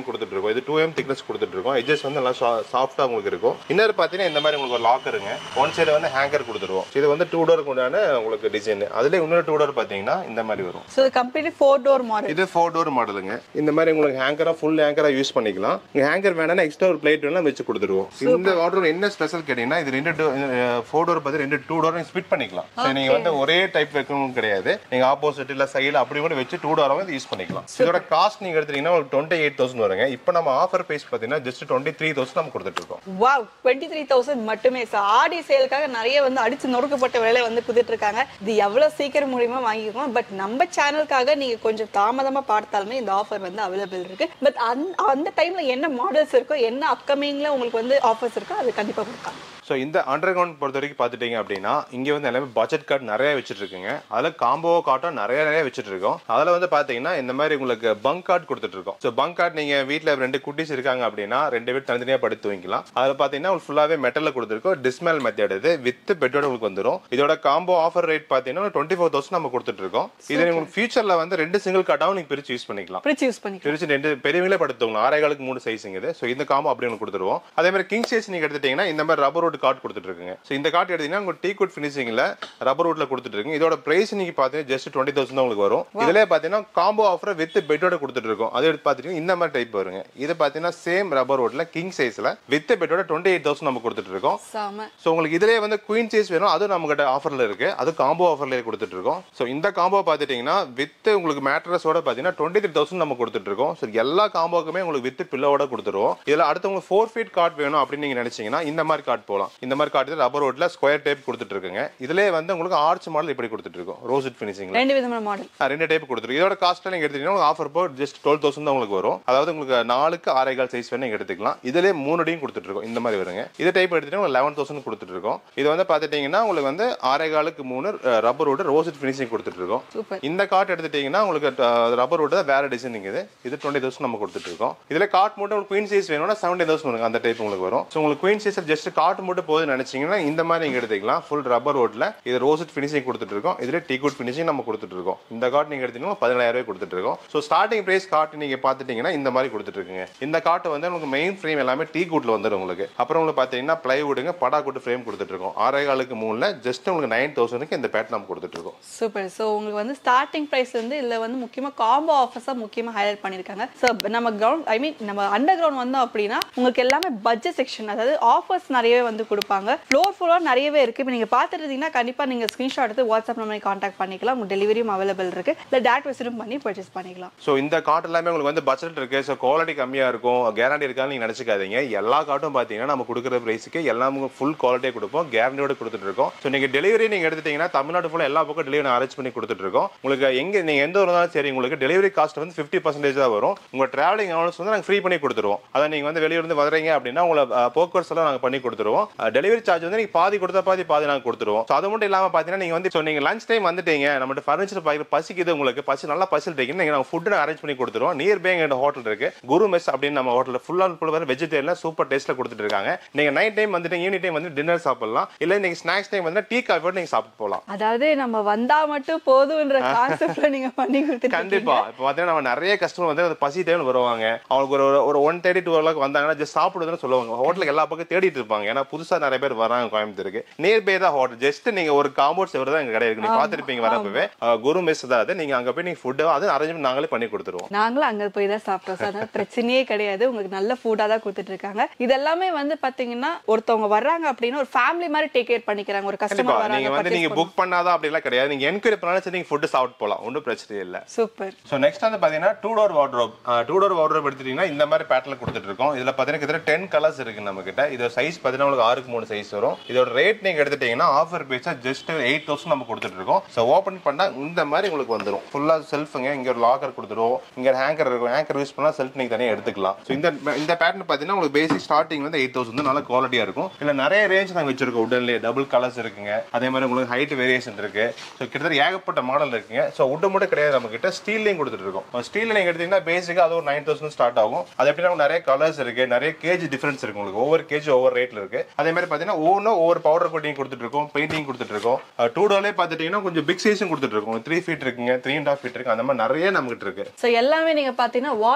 கொடுத்துட்டு இருக்கோம் இது டூ எம் திக்னஸ் கொடுத்துட்டு இருக்கோம் எஜஸ் வந்து நல்லா சாஃப்டா உங்களுக்கு இருக்கும் இன்னொரு பார்த்தீங்கன்னா இந்த மாதிரி உங்களுக்கு ஒரு லாக்கருங்க ஒன் சைடு வந்து ஹேங்கர் கொடுத்துருவோம் இது வந்து டூ டோருக்கு உண்டான உங்களுக்கு டிசைன் அதுல இன்னொரு டூ டோர் பார்த்தீங்கன்னா இந்த மாதிரி வரும் so completely four door model இது ஃபோர் டோர் மாடலுங்க இந்த மாதிரி உங்களுக்கு ஹேங்கரா ஃபுல் ஹேங்கரா யூஸ் பண்ணிக்கலாம் இங்க ஹேங்கர் வேணா எக்ஸ்ட்ரா ஒரு பிளேட் வேணா வச்சு கொடுத்துருவோம் இந்த ஆர்டர் என்ன ஸ்பெஷல் கேட்டீங்கன்னா இது ரெண்டு ஃபோர் டோர் பார்த்து ரெண்டு டூ டோர் ஸ்பிட் பண்ணிக்கலாம் So, நீங்க வந்து ஒரே டைப் வைக்கணும் கிடையாது நீங்க ஆப்போசிட் இல்ல சைடு அப்படி கூட வச்சு டூ டோர் வந்து யூஸ் பண்ணிக்கலாம் இதோட காஸ்ட் நீங்க எடுத்தீங்கன்னா உங்களுக்கு டுவெண்ட்டி எயிட் தௌசண்ட் வருங்க இப்போ நம்ம ஆஃபர் பிரைஸ் பார்த்தீங்கன்னா ஜஸ்ட் டுவெண்ட்டி த்ரீ தௌசண்ட் நம்ம கொடுத்துட்டு இருக்கோம் வாவ் டுவெண்ட்டி த்ரீ தௌசண்ட் மட்டுமே ஸோ ஆடி சேலுக்காக நிறைய வந்து அடிச்சு நொறுக்கப்பட்ட விலையில வந்து குதிட்டு இருக்காங்க இது எவ்வளவு சீக்கிரம் மூலியமா வாங்கிக்கலாம் பட் நம்ம சேனலுக்காக நீங்க கொஞ்சம் தாமதமா பார்த்தாலுமே இந்த ஆஃபர் வந்து அவைலபிள் இருக்கு பட் அந்த அந்த டைம்ல என்ன மாடல்ஸ் இருக்கோ என்ன அப்கமிங்ல உங்களுக்கு வந்து ஆஃபர்ஸ் இருக்கோ அது கண்டிப்பா கொடுப்பாங்க ஸோ இந்த அண்டர் கிரவுண்ட் பொறுத்த வரைக்கும் பார்த்துட்டீங்க அப்படின்னா இங்கே வந்து எல்லாமே பட்ஜெட் கார்டு நிறைய வச்சுட்டு இருக்குங்க அதில் காம்போ கார்டும் நிறைய நிறைய வச்சுட்டு இருக்கோம் அதில் வந்து பார்த்தீங்கன்னா இந்த மாதிரி உங்களுக்கு பங்க் கார்டு கொடுத்துட்டு இருக்கோம் ஸோ பங்க் கார்டு நீங்கள் வீட்டில் ரெண்டு குட்டிஸ் இருக்காங்க அப்படின்னா ரெண்டு பேர் தனித்தனியாக படுத்து தூங்கிக்கலாம் அதில் பார்த்தீங்கன்னா உங்களுக்கு ஃபுல்லாகவே மெட்டலில் கொடுத்துருக்கோம் டிஸ்மேல் மெத்தட் இது வித் பெட்டோட உங்களுக்கு வந்துடும் இதோட காம்போ ஆஃபர் ரேட் பார்த்தீங்கன்னா டுவெண்ட்டி ஃபோர் தௌசண்ட் நம்ம கொடுத்துட்டு இருக்கோம் இது உங்களுக்கு ஃபியூச்சரில் வந்து ரெண்டு சிங்கிள் கார்டாகவும் நீங்கள் பிரித்து யூஸ் பண்ணிக்கலாம் பிரிச்சு யூஸ் பண்ணிக்கலாம் பிரிச்சு ரெண்டு பெரியவங்களே படுத்துவங்க ஆறே காலுக்கு மூணு சைஸுங்க இது ஸோ இந்த காம்போ அப்படி ஒன்று கொடுத்துருவோம் அதே மாதிரி கிங் சைஸ் நீங்க எடுத்துட்டீங்கன்னா இந்த மாதிரி ரப்பர் வுட் கார்டு கொடுத்துட்டு இருக்குங்க ஸோ இந்த கார்டு எடுத்தீங்கன்னா உங்களுக்கு டீ குட் ஃபினிஷிங்ல ரப்பர் வுட்ல கொடுத்துட்டு இருக்கு இதோட பிரைஸ் நீங்க பார்த்தீங்கன்னா ஜஸ்ட் டுவெண்ட்டி தௌசண்ட் உங்களுக்கு வரும் இதுல பார்த்தீங்கன்னா காம்போ ஆஃபர் வித் பெட்டோட கொடுத்துட்டு இருக்கோம் அதை எடுத்து பார்த்துட்டீங்கன்னா இந்த மாதிரி டைப் வருங்க இது பார்த்தீங்கன்னா சேம் ரப்பர் வுட்ல கிங் சைஸ்ல வித் பெட்டோட டுவெண்ட்டி எயிட் தௌசண்ட் நம்ம கொடுத்துட்டு இருக்கோம் செம ஸோ உங்களுக்கு இதுலேயே வந்து குயின் சைஸ் வேணும் அதுவும் நம்ம கிட்ட ஆஃபர்ல இருக்கு அது காம்போ ஆஃபர்லேயே கொடுத்துட்டு இருக்கோம் ஸோ இந்த காம்போ பார்த்துட்டீங்கன்னா வித் உங்களுக்கு மேட்ரஸோட பார்த்தீங்கன்னா டுவெண்ட்டி த்ரீ தௌசண்ட் நம்ம கொடுத்துட்டு இருக்கோம் ஸோ எல்லா காம்போக்குமே உங்களுக்கு வித் பில்லோட கொடுத்துருவோம் இதில் அடுத்து உங்களுக்கு ஃபோர் ஃபீட் கார்ட் வேணும் அப்படின்னு நீங்க நினைச்சீங்கன்னா இந்த மாதிரி கார்ட் போகலாம் இந்த மாதிரி கார்டு ரப்பர் ரோட்ல ஸ்கொயர் டைப் கொடுத்துட்டு இருக்குங்க இதுலேயே வந்து உங்களுக்கு ஆர்ச் மாடல் இப்படி கொடுத்துட்டு இருக்கோம் ரோசிட் ஃபினிஷிங்ல ரெண்டு விதமான மாடல் ரெண்டு டைப் கொடுத்துருக்கு இதோட காஸ்ட் நீங்க எடுத்தீங்கன்னா ஆஃபர் போ ஜஸ்ட் டுவெல் தௌசண்ட் தான் உங்களுக்கு வரும் அதாவது உங்களுக்கு நாலுக்கு ஆறேகால் சைஸ் வேணும் நீங்க எடுத்துக்கலாம் இதுலேயே மூணு அடியும் கொடுத்துட்டு இருக்கோம் இந்த மாதிரி வருங்க இது டைப் எடுத்துட்டீங்கன்னா லெவன் தௌசண்ட் கொடுத்துட்டு இருக்கோம் இது வந்து பார்த்துட்டீங்கன்னா உங்களுக்கு வந்து ஆறேகாலுக்கு மூணு ரப்பர் ரோடு ரோசிட் ஃபினிஷிங் கொடுத்துட்டு இருக்கோம் சூப்பர் இந்த கார்ட் எடுத்துட்டீங்கன்னா உங்களுக்கு ரப்பர் ரோடு தான் வேற டிசைனிங் இது இது டுவெண்ட்டி தௌசண்ட் நம்ம கொடுத்துட்டு இருக்கோம் இதுல கார்ட் மட்டும் உங்களுக்கு குயின் சைஸ் வேணும்னா செவன்டி தௌசண்ட் வரும் அந்த டைப் உங்களுக்கு வரும் ஸோ உங்களுக்கு குயின் சைஸ் ஜஸ்ட் கார்ட் மட்டும் போதும் நினைச்சீங்கன்னா இந்த மாதிரி நீங்க எடுத்துக்கலாம் ஃபுல் ரப்பர் ரோட்ல இது ரோசிட் ஃபினிஷிங் கொடுத்துட்டு இருக்கோம் இதுல டீ குட் ஃபினிஷிங் நம்ம கொடுத்துட்டு இருக்கோம் இந்த கார்ட் நீங்க எடுத்தீங்கன்னா பதினாயிரம் ரூபாய் கொடுத்துட்டு இருக்கோம் ஸோ ஸ்டார்டிங் பிரைஸ் கார்ட் நீங்க பார்த்துட்டீங்கன்னா இந்த மாதிரி கொடுத்துட்டு இருக்குங்க இந்த கார்ட் வந்து உங்களுக்கு மெயின் ஃப்ரேம் எல்லாமே டீ குட்ல வந்துடும் உங்களுக்கு அப்புறம் உங்களுக்கு பார்த்தீங்கன்னா பிளைவுடுங்க படா குட்டு ஃப்ரேம் கொடுத்துட்டு இருக்கோம் ஆறே காலுக்கு மூணுல ஜஸ்ட் உங்களுக்கு நைன் தௌசண்ட்க்கு இந்த பேட் நம்ம கொடுத்துட்டு இருக்கோம் சூப்பர் ஸோ உங்களுக்கு வந்து ஸ்டார்டிங் ப்ரைஸ் வந்து இதில் வந்து முக்கியமாக காம்போ ஆஃபர்ஸாக முக்கியமாக ஹைலைட் பண்ணியிருக்காங்க ஸோ நம்ம கிரவுண்ட் ஐ மீன் நம்ம அண்டர் கிரவுண்ட் வந்தோம் அப்படின்னா உங்களுக்கு எல்லாமே பட்ஜெட் செக்ஷன் அதாவது ஆஃபர்ஸ் நிறையவே வந்து கொடுப்பாங்க ஃப்ளோர் ஃபுல்லாக நிறையவே இருக்குது இப்போ நீங்கள் பார்த்துட்டு இருந்தீங்கன்னா கண்டிப்பாக நீங்கள் ஸ்க்ரீன்ஷாட் எடுத்து வாட்ஸ்அப் நம்பரை காண்டாக்ட் பண்ணிக்கலாம் உங்களுக்கு டெலிவரியும் அவைலபிள் இருக்குது இல்லை டேரக்ட் விசிட்டும் பண்ணி பர்ச்சேஸ் பண்ணிக்கலாம் ஸோ இந்த கார்ட் எல்லாமே உங்களுக்கு வந்து பட்ஜெட் இருக்கு ஸோ குவாலிட்டி கம்மியாக இருக்கும் கேரண்டி இருக்கான்னு நீங்கள் நினச்சிக்காதீங்க எல்லா கார்ட்டும் பார்த்தீங்கன்னா நம்ம கொடுக்குற ப்ரைஸுக்கு எல்லாமே ஃபுல் குவாலிட்டியாக கொடுப்போம் கேரண்டியோட கொடுத்துட்டு இருக்கோம் ஸோ நீங்கள் டெலிவரி நீங்கள் எடுத்துட்டீங்கன்னா தமிழ்நாடு ஃபுல்லாக எல்லா பக்கம் டெலிவரி அரேஞ்ச் பண்ணி கொடுத்துட்டு இருக்கோம் உங்களுக்கு எங்கே நீங்கள் எந்த ஒரு இருந்தாலும் சரி உங்களுக்கு டெலிவரி காஸ்ட் வந்து ஃபிஃப்டி பர்சன்டேஜ் தான் வரும் உங்கள் ட்ராவலிங் அலவன்ஸ் வந்து நாங்கள் ஃப்ரீ பண்ணி கொடுத்துருவோம் அதான் நீங்கள் வந்து வெளியூர்ந்து வரீங்க அப்படின்னா உங்களை அஹ், போக்குவரத்து எல்லாம் நாங்கள் பண்ணி கொடுத்துருவோம் டெலிவரி சார்ஜ் வந்து நீங்கள் பாதி கொடுத்தா பாதி பாதி நாங்கள் கொடுத்துருவோம் ஸோ அது மட்டும் இல்லாமல் பார்த்தீங்கன்னா நீங்கள் வந்து ஸோ நீங்கள் லஞ்ச் டைம் வந்துட்டீங்க நம்மகிட்ட ஃபர்னிச்சர் பார்க்குற பசிக்குது உங்களுக்கு பசி நல்லா பசிட்டீங்கன்னா நீங்கள் நாங்கள் ஃபுட்டு அரேஞ்ச் பண்ணி கொடுத்துருவோம் நியர் பை எங்கள் ஹோட்டல் இருக்கு குரு மெஸ் அப்படின்னு நம்ம ஹோட்டலில் ஃபுல் அண்ட் ஃபுல் வந்து வெஜிடேரியன் சூப்பர் டேஸ்ட்டில் கொடுத்துட்டு இருக்காங்க நீங்கள் நைட் டைம் வந்துட்டு ஈவினிங் டைம் வந்து டின்னர் சாப்பிடலாம் இல்லை நீங்கள் ஸ்நாக்ஸ் டைம் வந்து டீ காஃபியோட நீங்கள் சாப்பிட்டு போகலாம் அதாவது நம்ம வந்தா மட்டும் போதும்ன்ற கான்செப்ட்ல நீங்க பண்ணி கொடுத்துட்டு கண்டிப்பா இப்போ பார்த்தீங்கன்னா நம்ம நிறைய கஸ்டமர் வந்து அந்த பசி டைம் வருவாங்க அவங்களுக்கு ஒரு ஒரு ஒன் தேர்ட்டி டூ ஓ வந்தாங்கன்னா ஜஸ்ட் சாப்பிடுதுன்னு சொல்லுவாங்க ஹோட்டலுக்கு எல்லா பக்கம் தேடிட்டு இருப்பாங்க ஏன்னா புதுசா நிறைய பேர் வராங்க கோயம்புத்தூருக்கு நியர் பை தான் ஹோட்டல் ஜஸ்ட் நீங்க ஒரு காம்பவுண்ட் செவர் தான் எங்க கடை இருக்கு நீங்க பார்த்துருப்பீங்க வரப்பவே அஹ், குரு மெஸ் தான் அது நீங்க அங்க போய் நீங்க ஃபுட்டு அது அரேஞ்ச்மெண்ட் நாங்களே பண்ணி கொடுத்துருவோம் நாங்களும் அங்க போய் தான் சாப்பிட்டோம் சார் அதனால பிரச்சனையே கிடையாது உங்களுக்கு நல்ல ஃபுட்டா தான் கொடுத்துட்டு இருக்காங்க இதெல்லாமே வந்து பாத்தீங்கன்னா ஒருத்தவங்க வர்றாங்க அப்படின்னா ஒரு ஃபேமிலி மாதிரி டேக் கேர் பண்ணிக்கிறாங்க ஒரு கண்டிப்பா கஸ்டமர் நீங்க வராங்க வந்து நீங்க புக் பண்ணாதான் அப்படிலாம் கிடையாது நீங்க என்கொயரி பண்ணாலும் சரி நீங்க ஃபுட்டு சாப்பிட்டு போகலாம் ஒன்றும் பிரச்சனை இல்லை சூப்பர் ஸோ நெக்ஸ்ட் வந்து பார்த்தீங்கன்னா two door wardrobe two door wardrobe எடுத்துட்டீங்கன்னா இந்த மாதிரி பேட்டர்ல கொடுத்துட்டு இருக்கோம் இதில் பார்த்தீங்கன்னா கிட்டத்தட்ட டென் கலர்ஸ் இருக்கு நம்ம கிட்ட இதோட சைஸ் பார்த்தீங்கன்னா உங்களுக்கு ஆறுக்கு மூணு சைஸ் வரும் இதோட ரேட் நீங்க எடுத்துட்டீங்கன்னா ஆஃபர் பேஸா ஜஸ்ட் எயிட் தௌசண்ட் நம்ம கொடுத்துட்டு இருக்கோம் ஸோ ஓப்பன் பண்ணா இந்த மாதிரி உங்களுக்கு வந்துடும் ஃபுல்லாக செல்ஃபுங்க இங்க ஒரு லாக்கர் கொடுத்துருவோம் இங்க ஹேங்கர் இருக்கும் ஹேங்கர் யூஸ் பண்ணா செல்ஃப் நீங்க தனியாக எடுத்துக்கலாம் ஸோ இந்த இந்த பேட்டர்ன் பார்த்தீங்கன்னா உங்களுக்கு பேசிக் ஸ்டார்டிங் வந்து எயிட் தௌசண்ட் நல்ல குவாலிட்டியா இருக்கும் இல்ல நிறைய ரேஞ்ச் நாங்கள் வச்சிருக்கோம் உடன்லேயே டபுள் கலர்ஸ் இருக்குங்க அதே மாதிரி உங்களுக்கு ஹைட் வேரியேஷன் இருக்கு ஸோ கிட்டத்தட்ட ஏகப்பட்ட மாடல் இருக்குங்க ஸோ உட்டு மட்டும் கிடையாது நம்ம கிட்ட ஸ்டீல்லையும் கொடுத்துட்டு இருக்கோம் ஸ்டீல் நீங்க எடுத்தீங்கன்னா பேசிக்கா அது ஒரு நைன் தௌசண்ட் ஸ்டார்ட் ஆகும் அது எப்படின்னா நிறைய கலர்ஸ் இருக்கு நிறைய கேஜ் டிஃபரன்ஸ் இருக்கு உங்களுக்கு ஒவ்வொரு கேஜ் ஒவ்வொரு ரேட்ல இருக்கு அதே மாதிரி பாத்தீங்கன்னா ஒவ்வொன்றும் ஒவ்வொரு பவுடர் கோட்டிங் கொடுத்துட்டு இருக்கோம் பெயிண்டிங் கொடுத்துட்டு இருக்கோம் டூ டோலே பார்த்துட்டீங்கன்னா கொஞ்சம் பிக் சைஸும் கொடுத்துட்டு இருக்கோம் த்ரீ ஃபீட் இருக்குங்க த்ரீ அண்ட் ஹாஃப் ஃபீட் இருக்கு அந்த மாதிரி நிறைய நம்ம கிட்ட இருக்கு ஸோ எல்லாமே நீங்க பாத்தீங்கன்னா வாட்ரப் ஸ்டைல்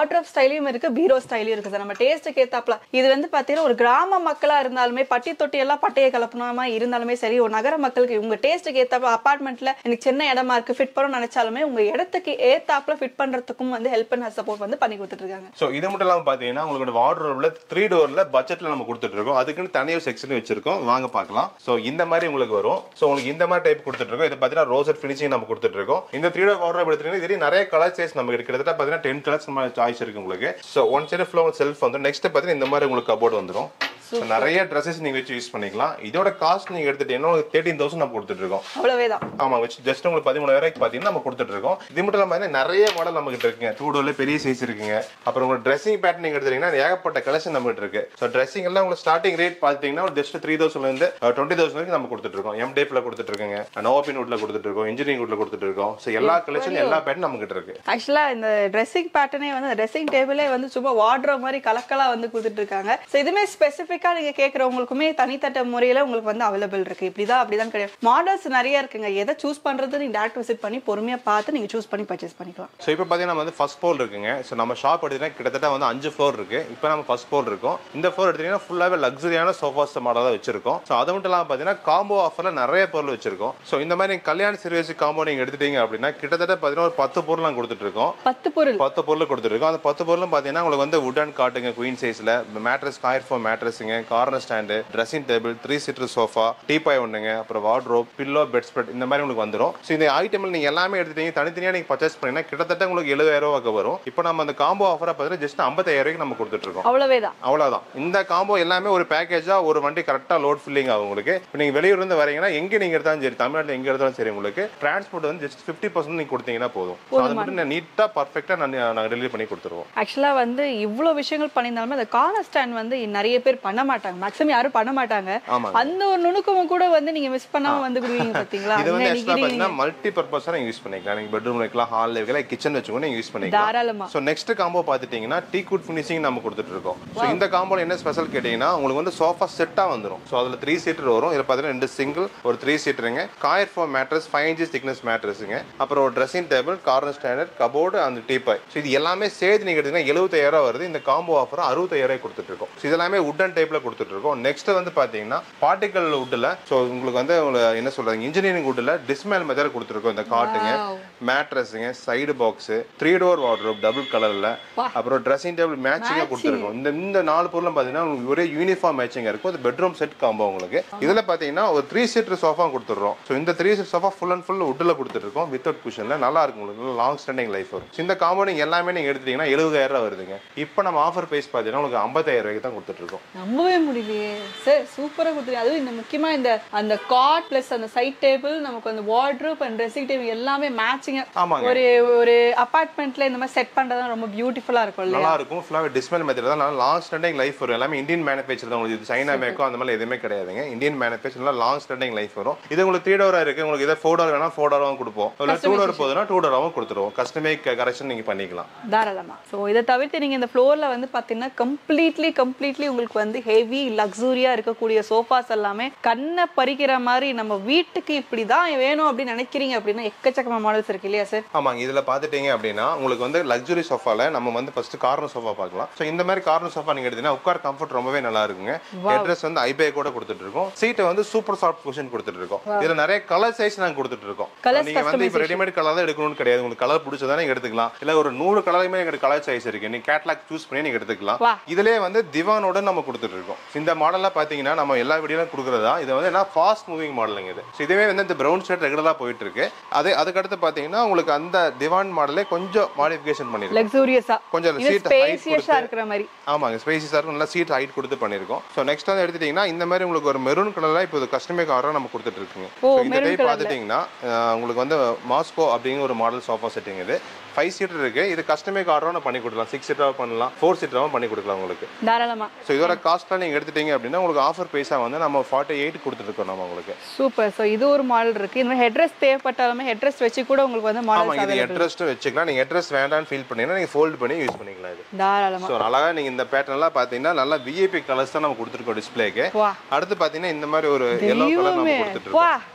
ஸ்டைலையும் இருக்கு பீரோ ஸ்டைலையும் இருக்கு சார் நம்ம டேஸ்ட்டுக்கு ஏத்தாப்ல இது வந்து பாத்தீங்கன்னா ஒரு கிராம மக்களா இருந்தாலுமே பட்டி தொட்டி எல்லாம் பட்டையை கலப்பணமா இருந்தாலுமே சரி ஒரு நகர மக்களுக்கு உங்க டேஸ்ட்டுக்கு ஏத்தாப்புல அபார்ட்மெண்ட்ல எனக்கு சின்ன இடமா இருக்கு ஃபிட் பண்ணணும்னு நினைச்சாலுமே உங்க இடத்துக்கு ஏத்தாப்புல ஃபிட் பண்றதுக்கும் வந்து ஹெல்ப் அண்ட் சப்போர்ட் வந்து பண்ணி கொடுத்துட்டு இருக்காங்க ஸோ இது மட்டும் இல்லாமல் பார்த்தீங்கன்னா உங்களுக்கு வார்ட்ரோப்ல த்ரீ டோர்ல பட்ஜெட்ல நம்ம கொடுத்துட்டு இருக்கோம் அதுக்குன்னு தனியாக செக்ஷன் வச்சிருக்கோம் வாங்க பார்க்கலாம் ஸோ இந்த மாதிரி உங்களுக்கு வரும் ஸோ உங்களுக்கு இந்த மாதிரி டைப் கொடுத்துட்டு இருக்கோம் இது பார்த்தீங்கன்னா ரோசட் ஃபினிஷிங் நம்ம கொடுத்துட்டு இருக்கோம் இந்த த்ரீ டோர் வார்ட்ரோப் எடுத்துட்டீங்கன்னா இதுலேயும் நிறைய கலர் சைஸ் நமக்கு இருக்கு. கிட்டத்தட்ட பார்த்தீங்கன்னா டென் கலர்ஸ் நம்ம சாய்ஸ் இருக்கு உங்களுக்கு so one side flow shelf வந்து நெக்ஸ்ட் பார்த்தீங்கன்னா இந்த மாதிரி உங்களுக்கு கபோர்ட் வந்துடும் So, நிறைய ட்ரெஸ்ஸஸ் நீங்க வச்சு யூஸ் பண்ணிக்கலாம் இதோட காஸ்ட் நீங்க எடுத்துட்டீங்கன்னா உங்களுக்கு தேர்ட்டின் தௌசண்ட் நம்ம கொடுத்துட்டு இருக்கோம் அவ்வளவேதான் ஆமா வச்சு ஜஸ்ட் உங்களுக்கு பதிமூணாயிரம் பாத்தீங்கன்னா நம்ம கொடுத்துட்டு இருக்கோம் இது மட்டும் இல்லாம பார்த்தீங்கன்னா நிறைய மாடல் நம்ம கிட்ட இருக்குங்க டூ டோர்ல பெரிய சைஸ் இருக்குங்க அப்புறம் உங்களுக்கு ட்ரெஸ்ஸிங் பேட்டர்ன் நீங்க எடுத்துட்டீங்கன்னா ஏகப்பட்ட கலெக்ஷன் நம்ம கிட்ட இருக்கு ஸோ ட்ரெஸ்ஸிங் எல்லாம் உங்களுக்கு ஸ்டார்டிங் ரேட் பாத்தீங்கன்னா ஜஸ்ட் த்ரீ தௌசண்ட்ல இருந்து டுவெண்ட்டி தௌசண்ட் வரைக்கும் நம்ம கொடுத்துட்டு இருக்கோம் எம் டேப்ல கொடுத்துட்டு இருக்கோங்க நோபின் வுட்ல கொடுத்துட்டு இருக்கோம் இன்ஜினியரிங் வுட்ல கொடுத்துட்டு இருக்கோம் ஸோ எல்லா கலெக்ஷன் எல்லா பேட்டர்ன் நம்ம கிட்ட இருக்கு ஆக்சுவலா இந்த ட்ரெஸ்ஸிங் பேட்டர்னே வந்து ட்ரெஸ்ஸிங் டேபிளே வந்து சும்மா வார்ட்ரோ மாதிரி கலக்கலா வந்து கொடுத்துட்டு இருக்காங்க ஸோ இதுமே ஸ்பெசிஃபிக்கா நீங்க கேட்கறவங்களுக்குமே தனித்தட்ட முறையில உங்களுக்கு வந்து அவைலபிள் இருக்கு இப்படிதான் அப்படிதான் கிடையாது மாடல்ஸ் நிறைய இருக்குங்க எதை சூஸ் பண்றது நீங்க டேரக்ட் விசிட் பண்ணி பொறுமையா பார்த்து நீங்க சூஸ் பண்ணி பர்ச்சேஸ் பண்ணிக்கலாம் ஸோ இப்போ பார்த்தீங்கன்னா நம்ம வந்து ஃபர்ஸ்ட் ஃப்ளோர் இருக்குங்க ஸோ நம்ம ஷாப் எடுத்தீங்கன்னா கிட்டத்தட்ட வந்து அஞ்சு ஃப்ளோர் இருக்கு இப்போ நம்ம ஃபர்ஸ்ட் ஃப்ளோர் இருக்கும் இந்த ஃப்ளோர் எடுத்தீங்கன்னா ஃபுல்லாகவே லக்ஸரியான சோஃபாஸ் மாடல் தான் வச்சிருக்கோம் ஸோ அது மட்டும் இல்லாமல் பார்த்தீங்கன்னா காம்போ ஆஃபரில் நிறைய பொருள் வச்சிருக்கோம் ஸோ இந்த மாதிரி நீங்க கல்யாண சர்வீஸ் காம்போ நீங்கள் எடுத்துட்டீங்க அப்படின்னா கிட்டத்தட்ட பார்த்தீங்கன்னா ஒரு பத்து பொருள் நாங்கள் கொடுத்துட்டு இருக்கோம் பத்து பொருள் பத்து பொருள் கொடுத்துருக்கோம் அந்த பத்து பொருளும் பார்த்தீங்கன்னா உங்களுக்கு வந்து வுடன் காட்டுங்க குயின் சைஸில் மேட்ரஸ் காயர் ஃபோம் மேட்ரஸுங்க corner stand dressing table three seater sofa teapoy ஒன்றுங்க அப்புறம் வார்ட்ரோப் பில்லோ பெட் ஸ்ப்ரெட் இந்த மாதிரி உங்களுக்கு வந்துடும் ஸோ இந்த ஐட்டமில் நீங்கள் எல்லாமே எடுத்துட்டீங்க தனித்தனியாக நீங்கள் பர்ச்சேஸ் பண்ணீங்கன்னா கிட்டத்தட்ட உங்களுக்கு எழுபதாயிரம் ரூபாய்க்கு வரும் இப்போ நம்ம அந்த காம்போ ஆஃபராக பார்த்தீங்கன்னா ஜஸ்ட் ஐம்பத்தாயிரம் ரூபாய்க்கு நம்ம கொடுத்துட்டு இருக்கோம் அவ்வளவேதான் அவ்வளோதான் இந்த காம்போ எல்லாமே ஒரு பேக்கேஜா ஒரு வண்டி கரெக்டாக லோட் ஃபில்லிங் ஆகும் உங்களுக்கு இப்போ நீங்கள் வெளியூர்லேருந்து வரீங்கன்னா எங்கே நீங்கள் எடுத்தாலும் சரி தமிழ்நாட்டில் எங்கே எடுத்தாலும் சரி உங்களுக்கு டிரான்ஸ்போர்ட் வந்து ஜஸ்ட் ஃபிஃப்டி பர்சன்ட் நீங்கள் கொடுத்தீங்கன்னா போதும் So, அது மட்டும் நீட்டாக பர்ஃபெக்டாக நான் நாங்கள் டெலிவரி பண்ணி கொடுத்துருவோம் ஆக்சுவலா வந்து இவ்ளோ விஷயங்கள் பண்ணியிருந்தாலுமே அந்த கார்னர் ஸ்டாண்ட் வந்து நிறைய பேர் பண்ண மாட்டாங்க மேக்ஸிமம் யாரும் பண்ண மாட்டாங்க ஆமாங்க. அந்த ஒரு நுணுக்கமும் கூட வந்து நீங்க மிஸ் பண்ணாம வந்து கொடுவீங்க பாத்தீங்களா இது வந்து அங்க ஆக்சுவலாக நிக்கிறீங்க. பார்த்தீங்கன்னா மல்டி பர்பஸாக நீங்கள் யூஸ் பண்ணிக்கலாம் நீங்கள் பெட்ரூம் வைக்கலாம் ஹாலில் வைக்கலாம் கிச்சன் வச்சுக்கோ நீங்கள் யூஸ் பண்ணிக்கலாம் தாராளமா ஸோ நெக்ஸ்ட் காம்போ பார்த்துட்டீங்கன்னா டீ குட் ஃபினிஷிங் நம்ம கொடுத்துட்டு இருக்கோம் ஸோ இந்த காம்போல என்ன ஸ்பெஷல் கேட்டிங்கன்னா உங்களுக்கு வந்து சோஃபா செட்டாக வந்துடும் ஸோ அதில் த்ரீ சீட்டர் வரும் இதில் பார்த்தீங்கன்னா ரெண்டு சிங்கிள் ஒரு த்ரீ சீட்டருங்க coir four mattress five inches thickness மேட்ரஸுங்க அப்புறம் ஒரு dressing table corner standard cupboard அந்த டீபாய் ஸோ இது எல்லாமே சேர்த்து நீங்கள் எடுத்தீங்கன்னா எழுபத்தாயிரம் வருது இந்த காம்போ ஆஃபர் அறுபத்தாயிரம் கொடுத்துட்டு இருக்கோம் ஸோ இதெல்லாமே உட்டன் டைப்பில் கொடுத்துட்டு இருக்கோம் நெக்ஸ்ட் வந்து பார்த்தீங்கன்னா பார்ட்டிகல் வுட்டில் ஸோ உங்களுக்கு வந்து உங்களுக்கு என்ன சொல்றாங்க இன்ஜினியரிங் வுட்டில் டிஸ்மேல் மெத்தட் கொடுத்துருக்கோம் இந்த காட்டுங்க Wow. மேட்ரஸுங்க side box three door wardrobe double கலர்ல அப்புறம் ட்ரெஸ்ஸிங் டேபிள் மேட்சிங்காக கொடுத்துருக்கோம் இந்த இந்த நாலு பொருளும் பார்த்தீங்கன்னா உங்களுக்கு ஒரே யூனிஃபார்ம் மேட்சிங் இருக்கும் அது பெட்ரூம் செட் காம்போ உங்களுக்கு இதில் பார்த்தீங்கன்னா ஒரு த்ரீ சீட்டர் சோஃபா கொடுத்துட்றோம் ஸோ இந்த three seat sofa full and full உட்டில் கொடுத்துருக்கோம் வித்தவுட் குஷனில் நல்லா இருக்கும் உங்களுக்கு லாங் ஸ்டாண்டிங் லைஃப் வரும் So, இந்த காம்போ நீங்கள் எல்லாமே நீங்கள் எடுத்துட்டீங்கன்னா எழுபதாயிரம் ரூபா வருதுங்க இப்போ நம்ம ஆஃபர் ப்ரைஸ் பார்த்தீங்கன்னா உங்களுக்கு ஐம்பத்தாயிரம் ரூபாய்க்கு தான் கொடுத்துட்ருக்கோம் நம்பவே முடியலையே சார் சூப்பரா கொடுத்துருங்க அதுவும் இந்த முக்கியமா இந்த அந்த காட் பிளஸ் அந்த சைட் டேபிள் நமக்கு அந்த வார்ட்ரூப் அண்ட் ட்ரெஸ்ஸிங் டேபிள் எல்லாமே மேட்சிங்க ஆமாங்க ஒரு ஒரு அபார்ட்மெண்ட்ல இந்த மாதிரி செட் பண்றது ரொம்ப பியூட்டிஃபுல்லா இருக்கும் இல்லையா நல்லா இருக்கும் ஃபுல்லாக டிஸ்மெல் மெத்தட் தான் நல்லா லாங் ஸ்டாண்டிங் லைஃப் வரும் எல்லாமே இந்தியன் மேனுஃபேக்சர் தான் உங்களுக்கு இது சைனா மேக்கோ அந்த மாதிரி எதுவுமே கிடையாதுங்க இந்தியன் மேனுஃபேக்சர் நல்லா லாங் ஸ்டாண்டிங் லைஃப் வரும் இது உங்களுக்கு த்ரீ டோரா இருக்கு உங்களுக்கு இதை ஃபோர் டோர் வேணா ஃபோர் டோராவும் கொடுப்போம் இல்லை டூ டோர் போதுன்னா டூ டோராவும் கொடுத்துருவோம் கஸ்டமைக் கரெக்ஷன் நீங்க பண்ணிக்கலாம் தாராளமா ஸோ இதை தவிர்த்து நீங்க இந்த ஃப்ளோர்ல வந்து பாத்தீங்கன்னா கம்ப்ளீட்லி கம்ப்ளீட்லி உங்களுக்கு வந்து ஹெவி லக்ஸூரியா இருக்கக்கூடிய சோஃபாஸ் எல்லாமே கண்ணை பறிக்கிற மாதிரி நம்ம வீட்டுக்கு இப்படிதான் வேணும் அப்படின்னு நினைக்கிறீங்க அப்படின்னா எக்கச்சக்கமா மாடல்ஸ் இருக்கு இல்லையா சார் ஆமாங்க இதுல பாத்துட்டீங்க அப்படின்னா உங்களுக்கு வந்து லக்ஸுரி சோஃபால நம்ம வந்து ஃபர்ஸ்ட் கார்னர் சோஃபா பார்க்கலாம் ஸோ இந்த மாதிரி கார்னர் சோஃபா நீங்க எடுத்தீங்கன்னா உட்கார் கம்ஃபர்ட் ரொம்பவே நல்லா இருக்குங்க ஹெட்ரஸ் வந்து ஐபே கூட கொடுத்துட்டு இருக்கோம் சீட்டை வந்து சூப்பர் சாஃப்ட் குஷன் கொடுத்துட்டு இருக்கோம் இதுல நிறைய கலர் சைஸ் நாங்க கொடுத்துட்டு இருக்கோம் Colours நீங்க வந்து இப்போ ரெடிமேட் கலர் தான் எடுக்கணும்னு கிடையாது உங்களுக்கு கலர் பிடிச்சதா நீங்க எடுத்துக்கலாம் இல்ல ஒரு நூறு கலருமே எங்களுக்கு கலர் சைஸ் இருக்கு நீங்க கேட்லாக் சூஸ் பண்ணி நீங்க எடுத்துக்கலாம் வா. இதுலயே வந்து திவானோட நம்ம கொடுத்துட்டு இருக்கோம் இந்த மாடல்ல பாத்தீங்கன்னா நம்ம எல்லா வீடியோலும் கொடுக்குறதா இது வந்து என்ன ஃபாஸ்ட் மூவிங் மாடலுங்க இது So இதுவே வந்து இந்த பிரவுன் ஷர்ட் ரெகுலரா போயிட்டு இருக்கு அது அதுக்கடுத்து பாத்தீங்கன்னா உங்களுக்கு அந்த திவான் மாடலே கொஞ்சம் மாடிஃபிகேஷன் பண்ணிருக்கோம் லக்ஸூரியஸா கொஞ்சம் இது seat height ஸ்பேசியஸா இருக்கிற மாதிரி ஆமாங்க ஸ்பேசிஸாக இருக்கும் நல்லா சீட் ஹைட் கொடுத்து பண்ணியிருக்கோம் ஸோ நெக்ஸ்ட் வந்து எடுத்துட்டீங்கன்னா இந்த மாதிரி உங்களுக்கு ஒரு மெரூன் கலரில் இப்போ கஸ்டமர் ஆர்டர் நம்ம கொடுத்துட்டு இருக்குங்க ஓ, So இந்த maroon டைப் colourல. பார்த்துட்டிங்கன்னா அஹ், உங்களுக்கு வந்து மாஸ்கோ அப்படிங்கிற ஒரு மாடல் சோஃபா செட்டிங் இது ஃபைவ் சீட்டர் இருக்கு இது கஸ்டமர் ஆர்டரும் பண்ணி கொடுக்கலாம் சிக்ஸ் சீட்டராகவும் பண்ணலாம் ஃபோர் சீட்டராகவும் பண்ணி கொடுக்கலாம் உங்களுக்கு தாராளமா ஸோ இதோட காஸ்ட்லாம் நீங்கள் எடுத்துட்டீங்க அப்படின்னா உங்களுக்கு ஆஃபர் ப்ரைஸாக வந்து நம்ம ஃபார்ட்டி எயிட் கொடுத்துருக்கோம் நம்ம உங்களுக்கு சூப்பர் ஸோ இது ஒரு மாடல் இருக்கு இந்த ஹெட்ரஸ் தேவைப்பட்டாலுமே ஹெட்ரஸ் வச்சு கூட உங்களுக்கு வந்து ஆமாங்க மாடல்ஸ் இது ஹெட்ரஸ்ட்டும் வச்சுக்கலாம் நீங்கள் ஹெட்ரஸ் வேண்டாம்னு ஃபீல் பண்ணீங்கன்னா நீங்கள் ஃபோல்ட் பண்ணி யூஸ் பண்ணிக்கலாம் இது தாராளமா ஸோ அழகா நீங்கள் இந்த பேட்டர்ன்லாம் பார்த்தீங்கன்னா நல்லா விஐபி கலர்ஸ் தான் நம்ம கொடுத்துருக்கோம் டிஸ்பிளேக்கு வா அடுத்து பார்த்தீங்கன்னா இந்த மாதிரி ஒரு எல்லோ கலர் நம்ம இதுவுமே கொடுத்துட்டு இருக்கோம் வா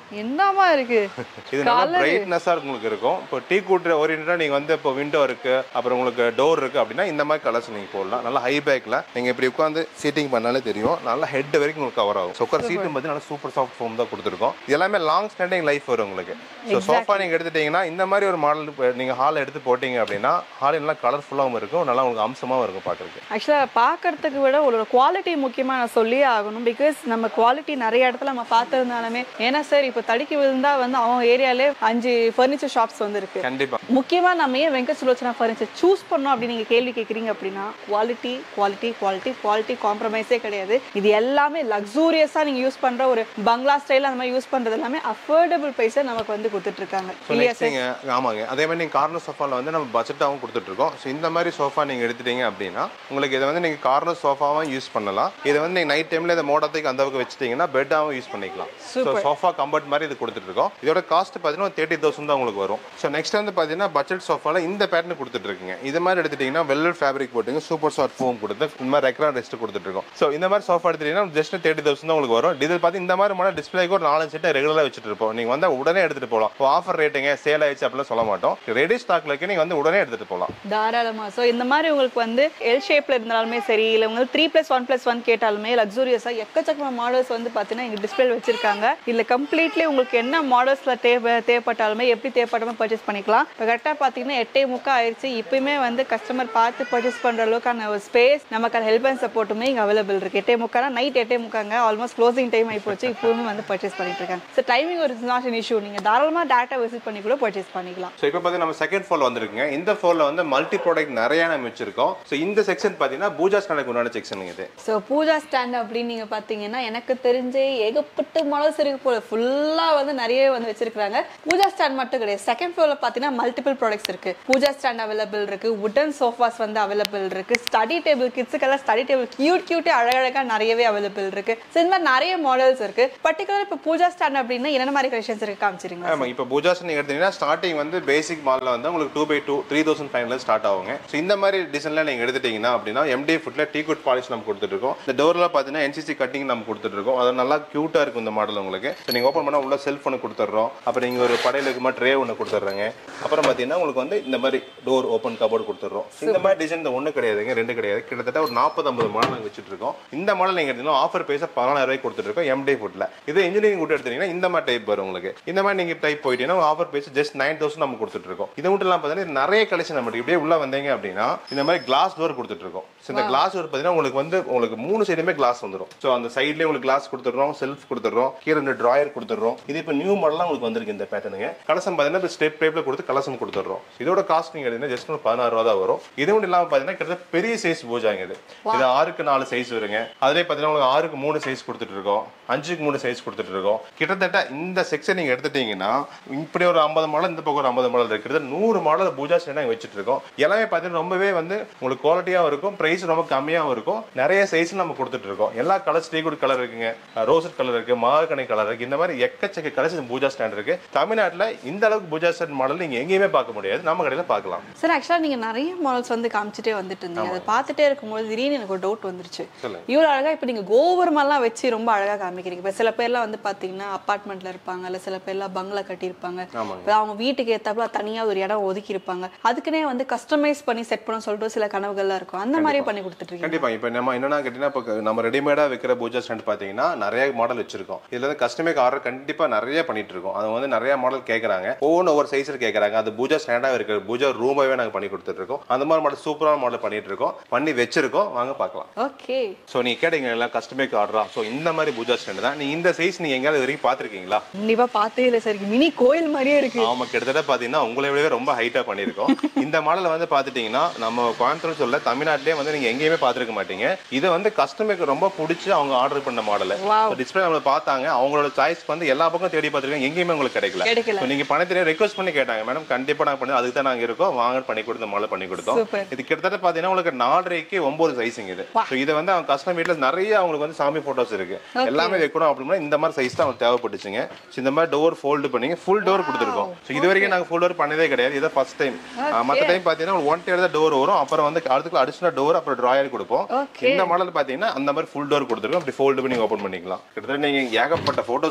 என்னமா இருக்கு இது நல்லா பிரைட்னஸா உங்களுக்கு இருக்கும் இப்போ டீ கூட்டுற ஓரியன்டா நீங்க வந்து இப்போ விண்டோ இருக்கு அப்புறம் உங்களுக்கு டோர் இருக்கு அப்படின்னா இந்த மாதிரி கலர்ஸ் நீங்க போடலாம் நல்லா ஹை பேக்ல நீங்க இப்படி உட்காந்து சீட்டிங் பண்ணாலே தெரியும் நல்லா ஹெட் வரைக்கும் உங்களுக்கு கவர் ஆகும் சொக்கர் சீட்டும் பத்தி நல்லா சூப்பர் சாஃப்ட் ஃபோம் தான் கொடுத்துருக்கோம் இது எல்லாமே லாங் ஸ்டாண்டிங் லைஃப் வரும் உங்களுக்கு ஸோ சோஃபா நீங்க எடுத்துட்டீங்கன்னா இந்த மாதிரி ஒரு மாடல் நீங்க ஹால் எடுத்து போட்டீங்க அப்படின்னா ஹால் நல்லா கலர்ஃபுல்லாகவும் இருக்கும் நல்லா உங்களுக்கு அம்சமாவும் இருக்கும் பார்க்கறதுக்கு ஆக்சுவலாக பார்க்கறதுக்கு விட ஒரு குவாலிட்டி முக்கியமாக நான் சொல்லியே ஆகணும் பிகாஸ் நம்ம குவாலிட்டி நிறைய இடத்துல நம்ம பார்த்துருந்தாலுமே ஏன்னா சார் இப்போ தடுக்கி விழுந்தா வந்து அவன் ஏரியாலே அஞ்சு ஃபர்னிச்சர் ஷாப்ஸ் வந்து இருக்கு கண்டிப்பா முக்கியமா நம்ம ஏன் வெங்கட் சுலோச்சனா ஃபர்னிச்சர் சூஸ் பண்ணோம் அப்படின்னு நீங்க கேள்வி கேட்குறீங்க அப்படின்னா குவாலிட்டி குவாலிட்டி குவாலிட்டி குவாலிட்டி காம்ப்ரமைஸே கிடையாது இது எல்லாமே லக்ஸூரியஸா நீங்க யூஸ் பண்ற ஒரு பங்களா ஸ்டைல் அந்த மாதிரி யூஸ் பண்றது எல்லாமே அஃபோர்டபுள் ப்ரைஸை நமக்கு வந்து கொடுத்துட்டு இருக்காங்க ஸோ நெக்ஸ்ட் நீங்கள் ஆமாங்க அதே மாதிரி நீங்கள் கார்னர் சோஃபாவில் வந்து நம்ம பட்ஜெட்டாகவும் கொடுத்துட்ருக்கோம் ஸோ இந்த மாதிரி சோஃபா நீங்கள் எடுத்துட்டீங்க அப்படின்னா உங்களுக்கு இதை வந்து நீங்கள் கார்னர் சோஃபாவும் யூஸ் பண்ணலாம் இதை வந்து நீங்கள் நைட் டைமில் இந்த மோடத்துக்கு அந்த பக்கம் வச்சுட்டீங்கன்னா பெட்டாகவும் யூஸ் பண்ணிக்கலாம் ஸோ சோஃபா கம்பர்ட் மாதிரி இது கொடுத்துட்ருக்கோம் இதோட காஸ்ட் பார்த்தீங்கன்னா தேர்ட்டி தௌசண்ட் தான் உங்களுக்கு வரும் ஸோ நெக்ஸ்ட் வந்து பார்த்தீங்கன்னா பட்ஜெட் சோஃபாவில் இந்த பேட்டர்ன் கொடுத்துட்ருக்குங்க இது மாதிரி எடுத்துட்டீங்கன்னா வெல்வெட் ஃபேப்ரிக் போட்டுங்க சூப்பர் சாஃப்ட் ஃபோம் கொடுத்து இந்த மாதிரி ரெக்ரான் ரெஸ்ட் கொடுத்துட்ருக்கோம் ஸோ இந்த மாதிரி சோஃபா எடுத்துட்டீங்கன்னா ஜஸ்ட் தேர்ட்டி தௌசண்ட் தான் உங்களுக்கு வரும் இது பார்த்து இந்த மாதிரி மாடல் டிஸ்பிளேக்கு ஒரு நாலு செட்டை ரெகுலராக வச்சுட்டு இருப்போம் நீங்கள் வந்து உடனே எடுத்துகிட்டு போகலாம் இப்போ ஆஃபர் ரேட்டுங்க சேல் ஆயிடுச்சு அப்படிலாம் சொல்ல மாட்டோம் ரெடி ஸ்டாக்ல இருக்கு நீங்கள் வந்து உடனே எடுத்துகிட்டு போகலாம் தாராளமா ஸோ இந்த மாதிரி உங்களுக்கு வந்து எல் ஷேப்ல இருந்தாலுமே சரி இல்லை உங்களுக்கு three plus one plus one கேட்டாலுமே லக்ஸூரியஸா எக்கச்சக்கமான மாடல்ஸ் வந்து பார்த்தீங்கன்னா இங்கே டிஸ்பிளே வச்சிருக்காங்க இல்லை கம்ப்ளீட்லி உங்களுக்கு என்ன மாடல்ஸ்ல தேவை தேவைப்பட்டாலுமே எப்படி தேவைப்பட்டாலுமே பர்ச்சேஸ் பண்ணிக்கலாம் இப்போ கரெக்டாக பார்த்தீங்கன்னா எட்டே முக்கா ஆயிடுச்சு இப்பயுமே வந்து கஸ்டமர் பார்த்து பர்ச்சேஸ் பண்ற அளவுக்கான ஒரு ஸ்பேஸ் நமக்கு ஹெல்ப் அண்ட் சப்போர்ட்டுமே இங்கே அவைலபிள் இருக்கு எட்டே முக்கானா நைட் எட்டே முக்காங்க ஆல்மோஸ்ட் க்ளோசிங் டைம் ஆகி போச்சு இப்பவுமே வந்து பர்ச்சேஸ் பண்ணிட்டு இருக்காங்க ஸோ டைமிங் ஒரு நாட் அன் இஷ்யூ நீங்கள் தாராளமாக டேட்டா விசிட் பண்ணி கூட பர்ச்சேஸ் பண்ணிக்கலாம் ஸோ இப்போ பார்த்தீங்கன்னா நம்ம செகண்ட் ஃப்ளோர் வந்திருக்குங்க இந்த ஃப்ளோரில் வந்து மல்டி ப்ராடக்ட் நிறைய நம்ம வச்சிருக்கோம் ஸோ இந்த செக்ஷன் பார்த்தீங்கன்னா பூஜா ஸ்டாண்டுக்கு உண்டான செக்ஷன் இது ஸோ பூஜா ஸ்டாண்ட் அப்படின்னு நீங்கள் பார்த்தீங்கன்னா எனக்கு தெரிஞ்சு ஏகப்பட்ட மாடல்ஸ் இருக்கு போல ஃபுல்லாக வந்து நிறைய வந்து வச்சிருக்காங்க பூஜா ஸ்டாண்ட் மட்டும் கிடையாது செகண்ட் ஃப்ளோரில் பார்த்தீங்கன்னா மல்டிபிள் ப்ராடக்ட்ஸ் இருக்கு பூஜா ஸ்டாண்ட் அவைலபிள் இருக்கு உடன் சோஃபாஸ் வந்து அவைலபிள் இருக்கு ஸ்டடி டேபிள் கிட்ஸுக்கெல்லாம் ஸ்டடி டேபிள் கியூட் கியூட்டே அழகழகாக நிறையவே அவைலபிள் இருக்கு ஸோ இந்த மாதிரி நிறைய மாடல்ஸ் இருக்கு பர்டிகுலர் இப்போ பூஜா ஸ்டாண்ட் அப்படின்னா என்ன மாதிரி கலெக்ஷன்ஸ் இருக்கு காமிச்சிருங்க ஆமாம் இப்போ பூஜாஸ் நீங்கள் எடுத்தீங்கன்னா ஸ்டார்டிங் வந்து பேசிக் மாடலில் வந்து உங்களுக்கு two by two three thousand ஃபைவ்ல ஸ்டார்ட் ஆகுங்க ஸோ இந்த மாதிரி டிசைனில் நீங்கள் எடுத்துட்டீங்கன்னா அப்படின்னா எம்டி ஃபுட்ல டீ குட் பாலிஷ் நம்ம கொடுத்துட்ருக்கோம் இந்த டோரில் பார்த்தீங்கன்னா என்சிசி கட்டிங் நம்ம கொடுத்துட்ருக்கோம் அது நல்லா க்யூட்டாக இருக்கும் இந்த மாடல் உங்களுக்கு ஸோ நீங்கள் ஓப்பன் பண்ணால் உள்ள செல்ஃப் ஒன்று கொடுத்துட்றோம் அப்புறம் நீங்கள் ஒரு படையில் இருக்குமா ட்ரே ஒன்று கொடுத்துட்றேங்க அப்புறம் பார்த்தீங்கன்னா உங்களுக்கு வந்து இந்த மாதிரி டோர் ஓப்பன் கபோர்டு கொடுத்துட்றோம் இந்த மாதிரி டிசைன் இந்த ஒன்று கிடையாதுங்க ரெண்டு கிடையாது கிட்டத்தட்ட ஒரு நாற்பது ஐம்பது மாடல் நாங்கள் வச்சுட்டு இருக்கோம் இந்த மாடல் நீங்கள் எடுத்தீங்கன்னா ஆஃபர் பேஸாக பதினாயிரம் ரூபாய்க்கு கொடுத்துட்ருக்கோம் எம்டி ஃபுட்ல இது இன்ஜினியரிங் கூட எடுத்தீங்கன்னா இந்த மாதிரி டைப் வரும் உங்களுக்கு இந்த மாதிரி நீங்கள் டைப் போயிட்டீங்கன்னா offer base just nine thousand நம்ம கொடுத்துட்டு இருக்கோம் இது மட்டும் இல்லாமல் பார்த்தீங்கன்னா நிறைய கலெக்ஷன் நம்ம இப்படியே உள்ள வந்தீங்க அப்படின்னா இந்த மாதிரி கிளாஸ் டோர் கொடுத்துட்டு இருக்கோம் ஸோ இந்த கிளாஸ் டோர் பார்த்தீங்கன்னா உங்களுக்கு வந்து உங்களுக்கு மூணு சைடுமே கிளாஸ் வந்துடும் ஸோ அந்த சைட்லேயே உங்களுக்கு கிளாஸ் கொடுத்துட்றோம் செல்ஃப் கொடுத்துட்றோம் கீழே ரெண்டு ட்ராயர் கொடுத்துட்றோம் இது இப்போ நியூ மாடலாம் உங்களுக்கு வந்திருக்கு இந்த பேட்டர்னுங்க கலசம் பார்த்தீங்கன்னா இப்போ ஸ்டெப் டைப்ல கொடுத்து கலசம் கொடுத்துட்றோம் இதோட காஸ்ட் நீங்கள் எடுத்தீங்கன்னா ஜஸ்ட் ஒரு பதினாறு ரூபா தான் வரும் இது மட்டும் இல்லாமல் பார்த்தீங்கன்னா கிட்டத்தட்ட பெரிய சைஸ் பூஜாங்க இது இது ஆறுக்கு நாலு சைஸ் வருங்க அதிலே பார்த்தீங்கன்னா உங்களுக்கு ஆறுக்கு மூணு சைஸ் கொடுத்துட்டு இருக்கோம் அஞ்சுக்கு மூணு சைஸ் கொடுத்துட்டு இருக்கோம் கிட்டத்தட்ட இந்த செக்ஷன் நீங்க எடுத்துட்டீங்கன்னா இப்படி ஒரு ஐம்பது மாடல் இந்த பக்கம் ஒரு ஐம்பது மாடல் இருக்கு கிட்டத்தட்ட நூறு மாடல் பூஜா ஸ்டாண்ட் நாங்கள் வச்சுட்டு இருக்கோம் எல்லாமே பார்த்தீங்கன்னா ரொம்பவே வந்து உங்களுக்கு குவாலிட்டியாகவும் இருக்கும் பிரைஸ் ரொம்ப கம்மியாகவும் இருக்கும் நிறைய சைஸ் நம்ம கொடுத்துட்டு இருக்கோம் எல்லா கலர்ஸ் டீ குட் கலர் இருக்குங்க ரோசட் கலர் இருக்கு மாகனி கலர் இருக்கு இந்த மாதிரி எக்கச்சக்க கலர்ஸ் பூஜா ஸ்டாண்ட் இருக்கு தமிழ்நாட்டில் இந்த அளவுக்கு பூஜா ஸ்டாண்ட் மாடல் நீங்க எங்கேயுமே பார்க்க முடியாது நம்ம கடையில் பார்க்கலாம் சார் ஆக்சுவலாக நீங்கள் நிறைய மாடல்ஸ் வந்து காமிச்சிட்டே வந்துட்டு இருந்தீங்க அதை பார்த்துட்டே இருக்கும்போது திடீர்னு எனக்கு ஒரு டவுட் வந்துருச்சு சொல்லுங்க. இவ்வளோ அழகாக இப்போ நீங்கள் கோபுரமெல்லாம் வச்சு ரொம்ப அழகாக காமிக்கிறீங்க இப்போ சில பேர்லாம் வந்து பார்த்தீங்கன்னா அப்பார்ட்மெண்ட்டில் இருப்பாங்க இல்லை சில பேர்லாம் பங்களா கட்டியிருப்பாங்க ஆமாங்க. இப்போ அவங்க வீட்டுக்கு ஏற்றாப்புல தனியாக ஒரு இடம் ஒதுக்கி இருப்பாங்க அதுக்குன்னே வந்து கஸ்டமைஸ் பண்ணி செட் பண்ண சொல்லிட்டு சில கனவுகள்லாம் இருக்கும் அந்த மாதிரியே பண்ணி கொடுத்துட்ருக்கீங்க கண்டிப்பா இப்போ நம்ம என்னன்னா கேட்டீங்கன்னா இப்போ நம்ம ரெடிமேடா விற்கிற பூஜா ஸ்டாண்ட் பாத்தீங்கன்னா நிறைய மாடல் வச்சிருக்கோம் இதுல வந்து கஸ்டமேக் ஆர்டர் கண்டிப்பா நிறைய பண்ணிட்டு இருக்கோம் அது வந்து நிறைய மாடல் கேக்குறாங்க ஒவ்வொன்று ஒவ்வொரு சைஸ்ல கேக்குறாங்க அது பூஜா ஸ்டாண்டா இருக்கு பூஜா ரூமாவே நாங்க பண்ணி கொடுத்துட்டு இருக்கோம் அந்த மாதிரி மாடல் சூப்பரான மாடல் பண்ணிட்டு இருக்கோம் பண்ணி வச்சிருக்கோம் வாங்க பார்க்கலாம் ஓகே ஸோ நீங்க கேட்டீங்க எல்லாம் கஸ்டமேக் ஆர்டரா ஸோ இந்த மாதிரி பூஜா ஸ்டாண்ட் தான் நீ இந்த சைஸ் நீங்க எங்கேயாவது இது வரைக்கும் பார்த்திருக்கீங்களா கண்டிப்பாக பார்த்தே இல்லை சார் மினி கோயில் மாதிரியே இருக்கு ஆமா கிட்டத்தட்ட பாத்தீங்கன்னா உங்களை விடவே ரொம்ப ஹைட்டா பண்ணிருக்கோம் இந்த மாடல் வந்து பாத்துட்டீங்கன்னா நம்ம கோயம்புத்தூர் சொல்ல தமிழ்நாட்டிலே வந்து நீங்க எங்கேயுமே பாத்துருக்க மாட்டீங்க இதை வந்து கஸ்டமருக்கு ரொம்ப பிடிச்சி அவங்க ஆர்டர் பண்ண மாடல் Wow. டிஸ்பிளே நம்ம பார்த்தாங்க அவங்களோட சாய்ஸ் வந்து எல்லா பக்கம் தேடி பார்த்துருக்காங்க எங்கேயுமே உங்களுக்கு கிடைக்கல கிடைக்கல. So, நீங்க பணத்திலே ரெக்வஸ்ட் பண்ணி கேட்டாங்க மேடம் கண்டிப்பா நாங்க பண்ணி அதுக்கு தான் நாங்க இருக்கோம் வாங்க பண்ணி கொடுத்த மாடல் பண்ணி கொடுத்தோம் Super. இது கிட்டத்தட்ட பாத்தீங்கன்னா உங்களுக்கு நாலரைக்கு ஒன்பது சைஸுங்க இது ஸோ இதை வந்து அவங்க கஸ்டம் வீட்டில் நிறைய அவங்களுக்கு வந்து சாமி போட்டோஸ் இருக்கு எல்லாமே வைக்கணும் அப்படின்னா இந்த மாதிரி சைஸ் தான் அவங்களுக்கு தேவைப்பட்டுச்சுங்க ஸோ இந்த மாதிரி டோர் ஃபோல்டு பண்ணி ஃபுல் டோர் கொடுத்துருக்கோம் ஸோ இது வரைக்கும் நாங்கள் ஃபுல் டோர் பண்ணதே கிடையாது இதை ஃபர்ஸ்ட் டைம் மற்ற டைம் பார்த்தீங்கன்னா ஒன் டேர் தான் டோர் வரும் அப்புறம் வந்து அடுத்துக்குள்ள அடிஷனல் டோர் அப்புறம் ட்ராயர் கொடுப்போம் Okay. இந்த மாடல் பார்த்தீங்கன்னா அந்த மாதிரி ஃபுல் டோர் கொடுத்துருக்கோம் அப்படி ஃபோல்டு பண்ணி ஓப்பன் பண்ணிக்கலாம் கிட்டத்தட்ட நீங்க ஏகப்பட்ட ஃபோட்டோஸ் வச்சுக்கலாம்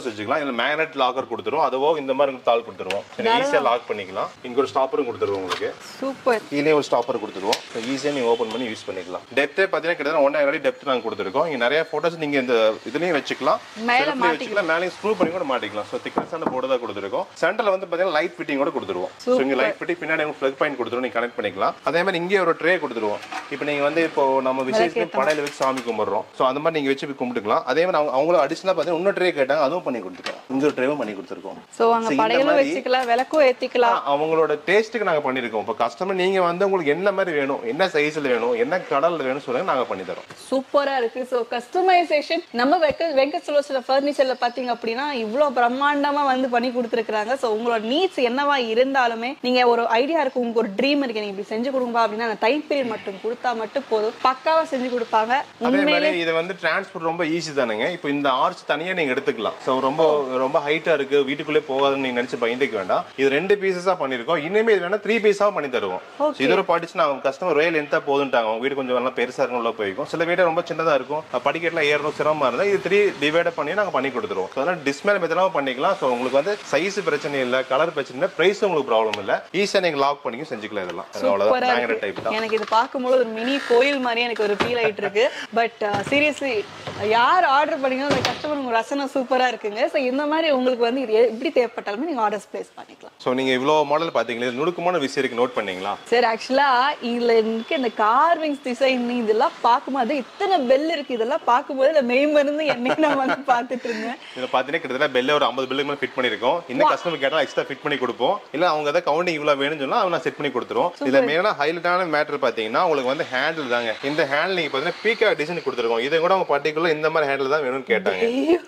மேக்னெட் லாக்கர் கொடுத்துருவோம் அதுவோ இந்த மாதிரி உங்களுக்கு தாள் கொடுத்துருவோம் சரி ஈஸியாக லாக் பண்ணிக்கலாம் இங்க ஒரு ஸ்டாப்பரும் கொடுத்துருவோம் உங்களுக்கு சூப்பர் கீழே ஒரு ஸ்டாப்பர் கொடுத்துருவோம் ஸோ ஈஸியாக நீங்கள் ஓப்பன் பண்ணி யூஸ் பண்ணிக்கலாம் டெப்த்தே பார்த்தீங்கன்னா கிட்டத்தட்ட ஒன் அடி டெப்த் நாங்கள் கொடுத்துருக்கோம் இங்கே நிறைய ஃபோட்டோஸ் நீங்கள் இந்த இதுலேயும் வச்சுக்கலாம் மேல shelf லயும் வச்சுக்கலாம் மேலேயும் ஸ்க்ரூ பண்ணி கூட மாட்டிக்கலாம் ஸோ திக்னஸான போர்டு தான் கொடுத்துருக்கோம் சென்டரில் வந்து பார்த்தீங்கன்னா லைட் ஃபிட்டிங் கூட கொடுத்துருவோம் ஸோ இங்கே லைட் ஃபிட்டிங் பின்னாடி உங்களுக்கு ப்ளக் பாயிண்ட் கொடுத்துருவோம் நீங்கள் கனெக்ட் பண்ணிக்கலாம் அதே மாதிரி இங்கே ஒரு ட்ரே கொடுத்துருவோம் இப்போ நீங்கள் வந்து இப்போ நம்ம விசேஷத்துக்கு படையில வச்சு சாமி கும்பிட்றோம் ஸோ அந்த மாதிரி நீங்கள் வச்சு போய் கும்பிட்டுக்கலாம் அதே மாதிரி அவங்க அவங்களும் அடிஷனலாக பார்த்தீங்கன்னா இன்னும் ட்ரே கேட்டாங்க அதுவும் பண்ணி கொடுத்துருக்கோம் இங்கே ஒரு ட்ரேவும் பண்ணி கொடுத்துருக்கோம் சோ அங்க So, இந்த படையலும் மாதிரி- வச்சுக்கலாம் விளக்கும் ஏத்திக்கலாம் அவங்களோட டேஸ்ட்டுக்கு நாங்க பண்ணிருக்கோம் இப்போ கஸ்டமர் நீங்க வந்து உங்களுக்கு என்ன மாதிரி வேணும் என்ன சைஸ்ல வேணும் என்ன கடல்ல வேணும் சொல்லுங்க நாங்க பண்ணி தரோம் சூப்பரா இருக்கு சோ கஸ்டமைசேஷன் நம்ம வெங்க வெங்கட் சுலோசன ஃபர்னிச்சர்ல பாத்தீங்க அப்படின்னா இவ்வளவு பிரம்மாண்டமா வந்து பண்ணி கொடுத்துருக்காங்க சோ உங்களோட நீட்ஸ் என்னவா இருந்தாலுமே நீங்க ஒரு ஐடியா இருக்கு உங்களுக்கு ஒரு ட்ரீம் இருக்கு நீங்க இப்படி செஞ்சு கொடுங்க அப்படின்னா அந்த டைம் பீரியட் மட்டும் கொடுத்தா மட்டும் போதும் பக்காவா செஞ்சு கொடுப்பாங்க அதே மாதிரி இது வந்து டிரான்ஸ்போர்ட் ரொம்ப ஈஸி தானுங்க இப்போ இந்த ஆர்ச் தனியா நீங்க எடுத்துக்கலாம் ஸோ ரொம்ப ரொம்ப ஹைட்டா இருக்கு வீட்டுக்குள்ளே போகாதுன்னு நீங்க நினைச்சு பயந்துக்க வேண்டாம் இது ரெண்டு பீசஸா பண்ணிருக்கோம் இனிமே இது வேணா த்ரீ பீஸா பண்ணி தருவோம் So, இது ஒரு படிச்சு நான் கஸ்டமர் ஒரே லென்த்தா போதுன்ட்டாங்க அவங்க வீடு கொஞ்சம் நல்லா பெருசா இருக்கும் உள்ள போய்க்கும் சில வீடு ரொம்ப சின்னதா இருக்கும் அஹ் படிக்கட்டுல ஏறணும் சிரமமா இருந்தா இது த்ரீ டிவைட் பண்ணி நாங்க பண்ணி கொடுத்துருவோம் So, அதனால டிஸ்மேல் மெத்தடாவும் பண்ணிக்கலாம் ஸோ உங்களுக்கு வந்து சைஸ் பிரச்சனை இல்ல கலர் பிரச்சனை இல்லை பிரைஸ் உங்களுக்கு ப்ராப்ளம் இல்ல ஈஸியா நீங்க லாக் பண்ணியும் செஞ்சுக்கலாம் இதெல்லாம் அவ்வளவுதான் சூப்பரா மேக்னெட் டைப் இருக்கு தான் எனக்கு இது பார்க்கும்போது ஒரு மினி கோயில் மாதிரி எனக்கு ஒரு ஃபீல் ஆயிட்டு இருக்கு பட் சீரியஸ்லி யார் ஆர்டர் பண்ணீங்களோ அந்த கஸ்டமர் உங்க ரசனை சூப்பரா இருக்குங்க சோ இந்த மாதிரி உங்களுக்கு வந்து இது எப்படி தேவைப்பட்டாலுமே நீங்க ஆர்டர்ஸ் பிளேஸ் பண்ணிக்கலாம் ஸோ நீங்க இவ்வளவு மாடல் பாத்தீங்களா இது நுணுக்கமான விஷயம் இருக்கு நோட் பண்ணீங்களா சரி ஆக்சுவலா இதுல எனக்கு இந்த கார்விங்ஸ் டிசைன் இதெல்லாம் பார்க்கும்போது இத்தனை பெல் இருக்கு இதெல்லாம் பார்க்கும்போது இந்த மெய் மருந்து என்னைக்கு நான் வந்து பார்த்துட்டு இருந்தேன் இதுல பாத்தீங்கன்னா கிட்டத்தட்ட பெல்ல ஒரு ஐம்பது பெல்லுக்கு மேல ஃபிட் பண்ணிருக்கோம் இன்னும் கஸ்டமர் கேட்டா எக்ஸ்ட்ரா ஃபிட் பண்ணி கொடுப்போம் இல்ல அவங்க ஏதாவது கவுண்டிங் இவ்வளவு வேணும்னு சொன்னா அவங்க செட் பண்ணி கொடுத்துருவோம் இதுல மெயினா ஹைலைட்டான மேட்டர் பாத்தீங்கன்னா உங்களுக்கு வந்து ஹேண்டில் தாங்க இந்த ஹேண்டில் நீங்க பாத்தீங்கன்னா பீக்கா டிசைன் கொடுத்துருக்கோம் இதை கூட அவங்க பர்டிகுலர் இந்த மாதிரி ஹேண்டில் தான் வேணும்னு கேட்டாங்க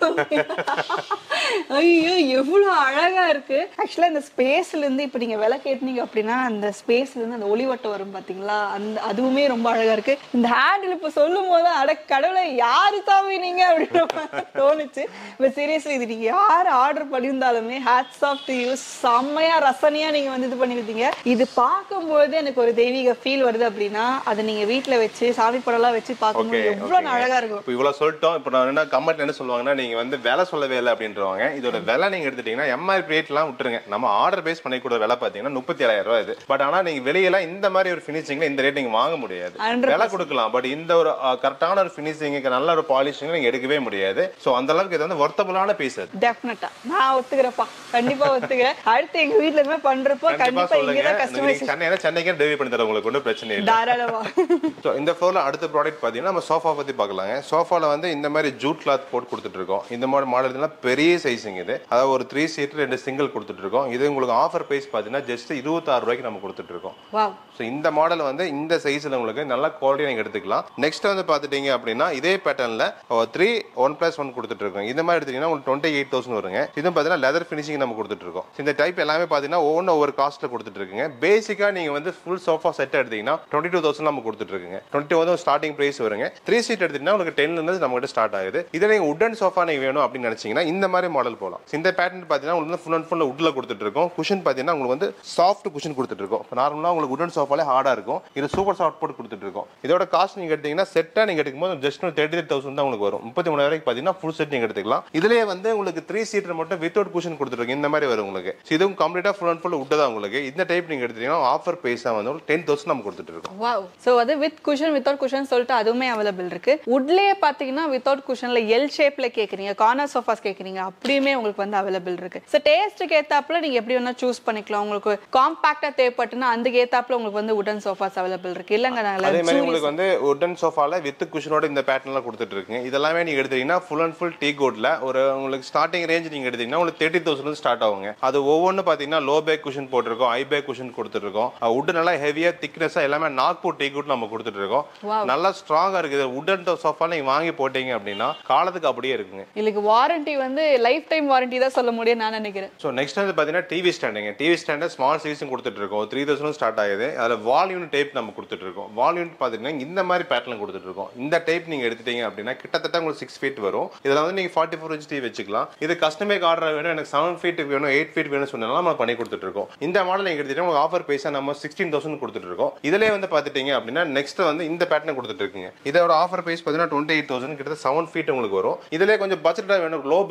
ஐயோ எவ்வளவு அழகா இருக்கு ஆக்சுவலா இந்த ஸ்பேஸ்ல இருந்து இப்ப நீங்க விலை கேட்டீங்க அப்படின்னா அந்த ஸ்பேஸ்ல இருந்து அந்த ஒளிவட்டம் வரும் பாத்தீங்களா அந்த அதுவுமே ரொம்ப அழகா இருக்கு இந்த ஹேண்டில் இப்ப சொல்லும் போது அட கடவுளை யாரு தாவி நீங்க அப்படின்ற மாதிரி தோணுச்சு இப்ப சீரியஸ்லி இது நீங்க யார் ஆர்டர் பண்ணியிருந்தாலுமே ஹேட்ஸ் ஆஃப் டு யூஸ் செம்மையா ரசனையா நீங்க வந்து இது பண்ணிருந்தீங்க இது பார்க்கும்போது எனக்கு ஒரு தெய்வீக ஃபீல் வருது அப்படின்னா அதை நீங்க வீட்ல வச்சு சாமி படம்லாம் வச்சு பார்க்கும்போது எவ்வளவு அழகா இருக்கும் இப்போ இவ்வளவு சொல்லிட்டோம் இப்போ நான் என்ன கமெண்ட் என்ன சொல்லுவாங்கன்னா நீங்க வந்து விலை சொல்லவே இல்லை அப்படின்றவாங்க இதோட விலை நீங்க எடுத்துட்டீங்கன்னா எம்ஆர்பி ரேட்லாம் விட்டுருங்க நம்ம ஆர்டர் பேஸ் பண்ணிக்கூட விலை பாத்தீங்கன்னா முப்பத்தி ஏழாயிரம் ரூபாய் இது பட் ஆனா நீங்க வெளியெல்லாம் இந்த மாதிரி ஒரு ஃபினிஷிங்ல இந்த ரேட் நீங்க வாங்க முடியாது 100% விலை கொடுக்கலாம் பட் இந்த ஒரு கரெக்டான ஒரு ஃபினிஷிங்க்கு நல்ல ஒரு பாலிஷிங் நீங்க எடுக்கவே முடியாது சோ அந்த அளவுக்கு இது வந்து ஒர்த்தபுளான பீஸ் அது டெஃபினட்டா நான் ஒத்துக்கிறேன்ப்பா கண்டிப்பா ஒத்துக்கிறேன் அடுத்து எங்க வீட்ல இருந்து பண்றப்போ கண்டிப்பா கண்டிப்பா சொல்லுங்க இங்கதான் நீங்க கஸ்டமைஸ் சென்னை சென்னைக்கே டெலிவரி பண்ணி தரேன் உங்களுக்கு ஒன்றும் பிரச்சனை இல்லை தாராளமா ஸோ இந்த ஃப்ளோரில் அடுத்த ப்ராடக்ட் பார்த்தீங்கன்னா நம்ம சோஃபா பற்றி பார்க்கலாங்க சோஃபாவில் வந்து இந்த மாதிரி ஜூட் கிளாத் போட்டு கொடுத்துட்டு இருக்கோம் இந்த மாதிரி மாடல் பெரிய சைஸுங்க இது அதாவது ஒரு த்ரீ சீட் ரெண்டு சிங்கிள் கொடுத்துட்டு இருக்கோம் இது உங்களுக்கு ஆஃபர் ப்ரைஸ் பார்த்தீங்கன்னா ஜஸ்ட் இருபத்தாறு ரூபாய்க்கு நம்ம கொடுத்துட்டு இருக்கோம் வாவ் ஸோ இந்த மாடல் வந்து இந்த சைஸில் உங்களுக்கு நல்ல குவாலிட்டி நீங்கள் எடுத்துக்கலாம் நெக்ஸ்ட் வந்து பார்த்துட்டீங்க அப்படின்னா இதே பேட்டர்னில் த்ரீ ஒன் ப்ளஸ் ஒன் கொடுத்துட்டு இருக்கோம் இந்த மாதிரி எடுத்தீங்கன்னா உங்களுக்கு டுவெண்ட்டி எயிட் தௌசண்ட் வருங்க இது பார்த்தீங்கன்னா லெதர் ஃபினிஷிங் நம்ம கொடுத்துட்டு இருக்கோம் இந்த டைப் எல்லாமே பார்த்தீங்கன்னா ஒவ்வொன்று ஒவ்வொரு காஸ்ட்டில் கொடுத்துட்டு இருக்குங்க பேசிக்காக நீங்கள் வந்து ஃபுல் சோஃபா செட் எடுத்தீங்கன்னா டுவெண்ட்டி டூ தௌசண்ட் நம்ம கொடுத்துட்டு இருக்குங்க டுவெண்ட்டி வந்து ஸ்டார்டிங் ப்ரைஸ் வருங்க த்ரீ சீட் எடுத்தீங்கன்னா உங்களுக்கு டென்லேருந்து நம்ம கிட்ட ஸ்டார்ட் ஆகுது இதே நீங்கள் உடன் சோஃபா நீங்கள் வேணும் அப்படின்னு நினச்சிங்கன்னா இந்த மாதிரி மாடல் போகலாம் இந்த பேட்டர்ன் பார்த்தீங்கன்னா உங்களுக்கு ஃபுல் அண்ட் ஃபுல் உட்டில் கொடுத்துட்டு இருக்கோம் குஷன் பார்த்தீங்கன்னா உங்களுக்கு வந்து சாஃப்ட் குஷன் கொடுத்துட்டு இருக்கோம் இப்போ நார்மலாக உங்களுக்கு உடன் சோஃபாலே ஹார்டாக இருக்கும் இது சூப்பர் சாஃப்ட் போட்டு கொடுத்துட்டு இருக்கோம் இதோட காஸ்ட் நீங்கள் எடுத்தீங்கன்னா செட்டாக நீங்கள் எடுக்கும்போது ஜஸ்ட் ஒரு தேர்ட்டி தௌசண்ட் தான் உங்களுக்கு வரும் முப்பத்தி மூணாயிரம் பார்த்தீங்கன்னா ஃபுல் செட் நீங்கள் எடுத்துக்கலாம் இதுலேயே வந்து உங்களுக்கு த்ரீ சீட்டர் மட்டும் வித்தவுட் குஷன் கொடுத்துருக்கோம் இந்த மாதிரி வரும் உங்களுக்கு So இதுவும் கம்ப்ளீட்டாக ஃபுல் அண்ட் ஃபுல் உட்டு தான் உங்களுக்கு இந்த டைப் நீங்கள் எடுத்தீங்கன்னா ஆஃபர் ப்ரைஸாக வந்து ஒரு டென் தௌசண்ட் நம்ம கொடுத்துட்டு இருக்கோம் வாவ் சோ அது வித் குஷன் வித்தவுட் குஷன் சொல்லிட்டு அதுவுமே அவைலபிள் இருக்கு உட்லயே பாத்தீங்கன்னா வித்தவுட் குஷன்ல எல் ஷேப்ல கேக்குறீங்க கார்னர் சோஃபாஸ் கேக்குறீங்க அப்படியுமே உங்களுக்கு வந்து அவைலபிள் இருக்கு சோ டேஸ்ட்டுக்கு ஏத்தாப்புல நீங்க எப்படி வேணா சூஸ் பண்ணிக்கலாம் உங்களுக்கு காம்பாக்டா தேவைப்பட்டுனா அதுக்கு ஏத்தாப்புல உங்களுக்கு வந்து உடன் சோஃபாஸ் அவைலபிள் இருக்கு இல்லங்க அதே நாங்க மாதிரி உங்களுக்கு வந்து உடன் சோஃபால வித் குஷனோட இந்த பேட்டர்ன்லாம் கொடுத்துட்டு இருக்குங்க இதெல்லாமே நீங்க எடுத்தீங்கன்னா ஃபுல் அண்ட் ஃபுல் டீ கோட்ல ஒரு உங்களுக்கு ஸ்டார்டிங் ரேஞ்ச் நீங்க எடுத்தீங்கன்னா உங்களுக்கு தேர்ட்டி தௌசண்ட் ஸ்டார்ட் ஆகுங்க அது ஒவ்வொன்று பாத்தீங்கன்னா லோ பேக் குஷன் போட்டிருக்கோம் ஹை பேக் குஷன் கொடுத்துருக்கோம் உட் நல்லா ஹெவியா திக்னஸா எல்லாமே நாக்பூர் டீ கோட் நம்ம கொடுத்துட்டு இருக்கோம் Wow. நல்லா ஸ்ட்ராங்கா இருக்குது உடன் சோஃபா நீங்க வாங்கி போட்டீங்க அப்படின்னா காலத்துக்கு அப்படியே இருக்குங்க இதுக்கு வாரண்டி வந்து லைஃப் டைம் வாரண்டி தான் சொல்ல முடியும் நான் நினைக்கிறேன் ஸோ நெக்ஸ்ட் வந்து பார்த்தீங்கன்னா டிவி ஸ்டாண்டுங்க டிவி ஸ்டாண்டு ஸ்மால் சைஸும் கொடுத்துட்டு இருக்கோம் த்ரீ தௌசண்ட் ஸ்டார்ட் ஆகுது அதில் வால் யூனிட் டைப் நம்ம கொடுத்துட்டு இருக்கோம் வால் யூனிட் பார்த்தீங்கன்னா இந்த மாதிரி பேட்டர்ன் கொடுத்துட்டு இருக்கோம் இந்த டைப் நீங்கள் எடுத்துட்டீங்க அப்படின்னா கிட்டத்தட்ட உங்களுக்கு சிக்ஸ் ஃபீட் வரும் இதில் வந்து நீங்கள் ஃபார்ட்டி ஃபோர் இன்ச் டிவி வச்சுக்கலாம் இது கஸ்டமேக் ஆர்டர் வேணும் எனக்கு செவன் ஃபீட் வேணும் எயிட் ஃபீட் வேணும் சொன்னாலும் நம்ம பண்ணி கொடுத்துட்டு இருக்கோம் இந்த மாடல் நீங்கள் எடுத்துட்டீங்கன்னா உங்களுக்கு ஆஃபர் பைசா நம்ம சிக்ஸ்டீன் தௌசண்ட் கொடுத்துட்டு இருக்கோம் இதிலே வந்து பார்த்துட்டீங்க அப்படின்னா நெக்ஸ்ட் வந்து இந்த பேட்டர்ன் கொடுத்துட்டு இருக்குங்க இதோட ஆஃபர் பிரைஸ் பார்த்தீங்கன்னா டுவெண்ட்டி எயிட் தௌசண்ட் கிட்ட செவன் ஃபீட் உங்களுக்கு வரும் இதிலே கொஞ்சம் பட்ஜெட்டாக வேணும் லோ பட்ஜெட் வேணும்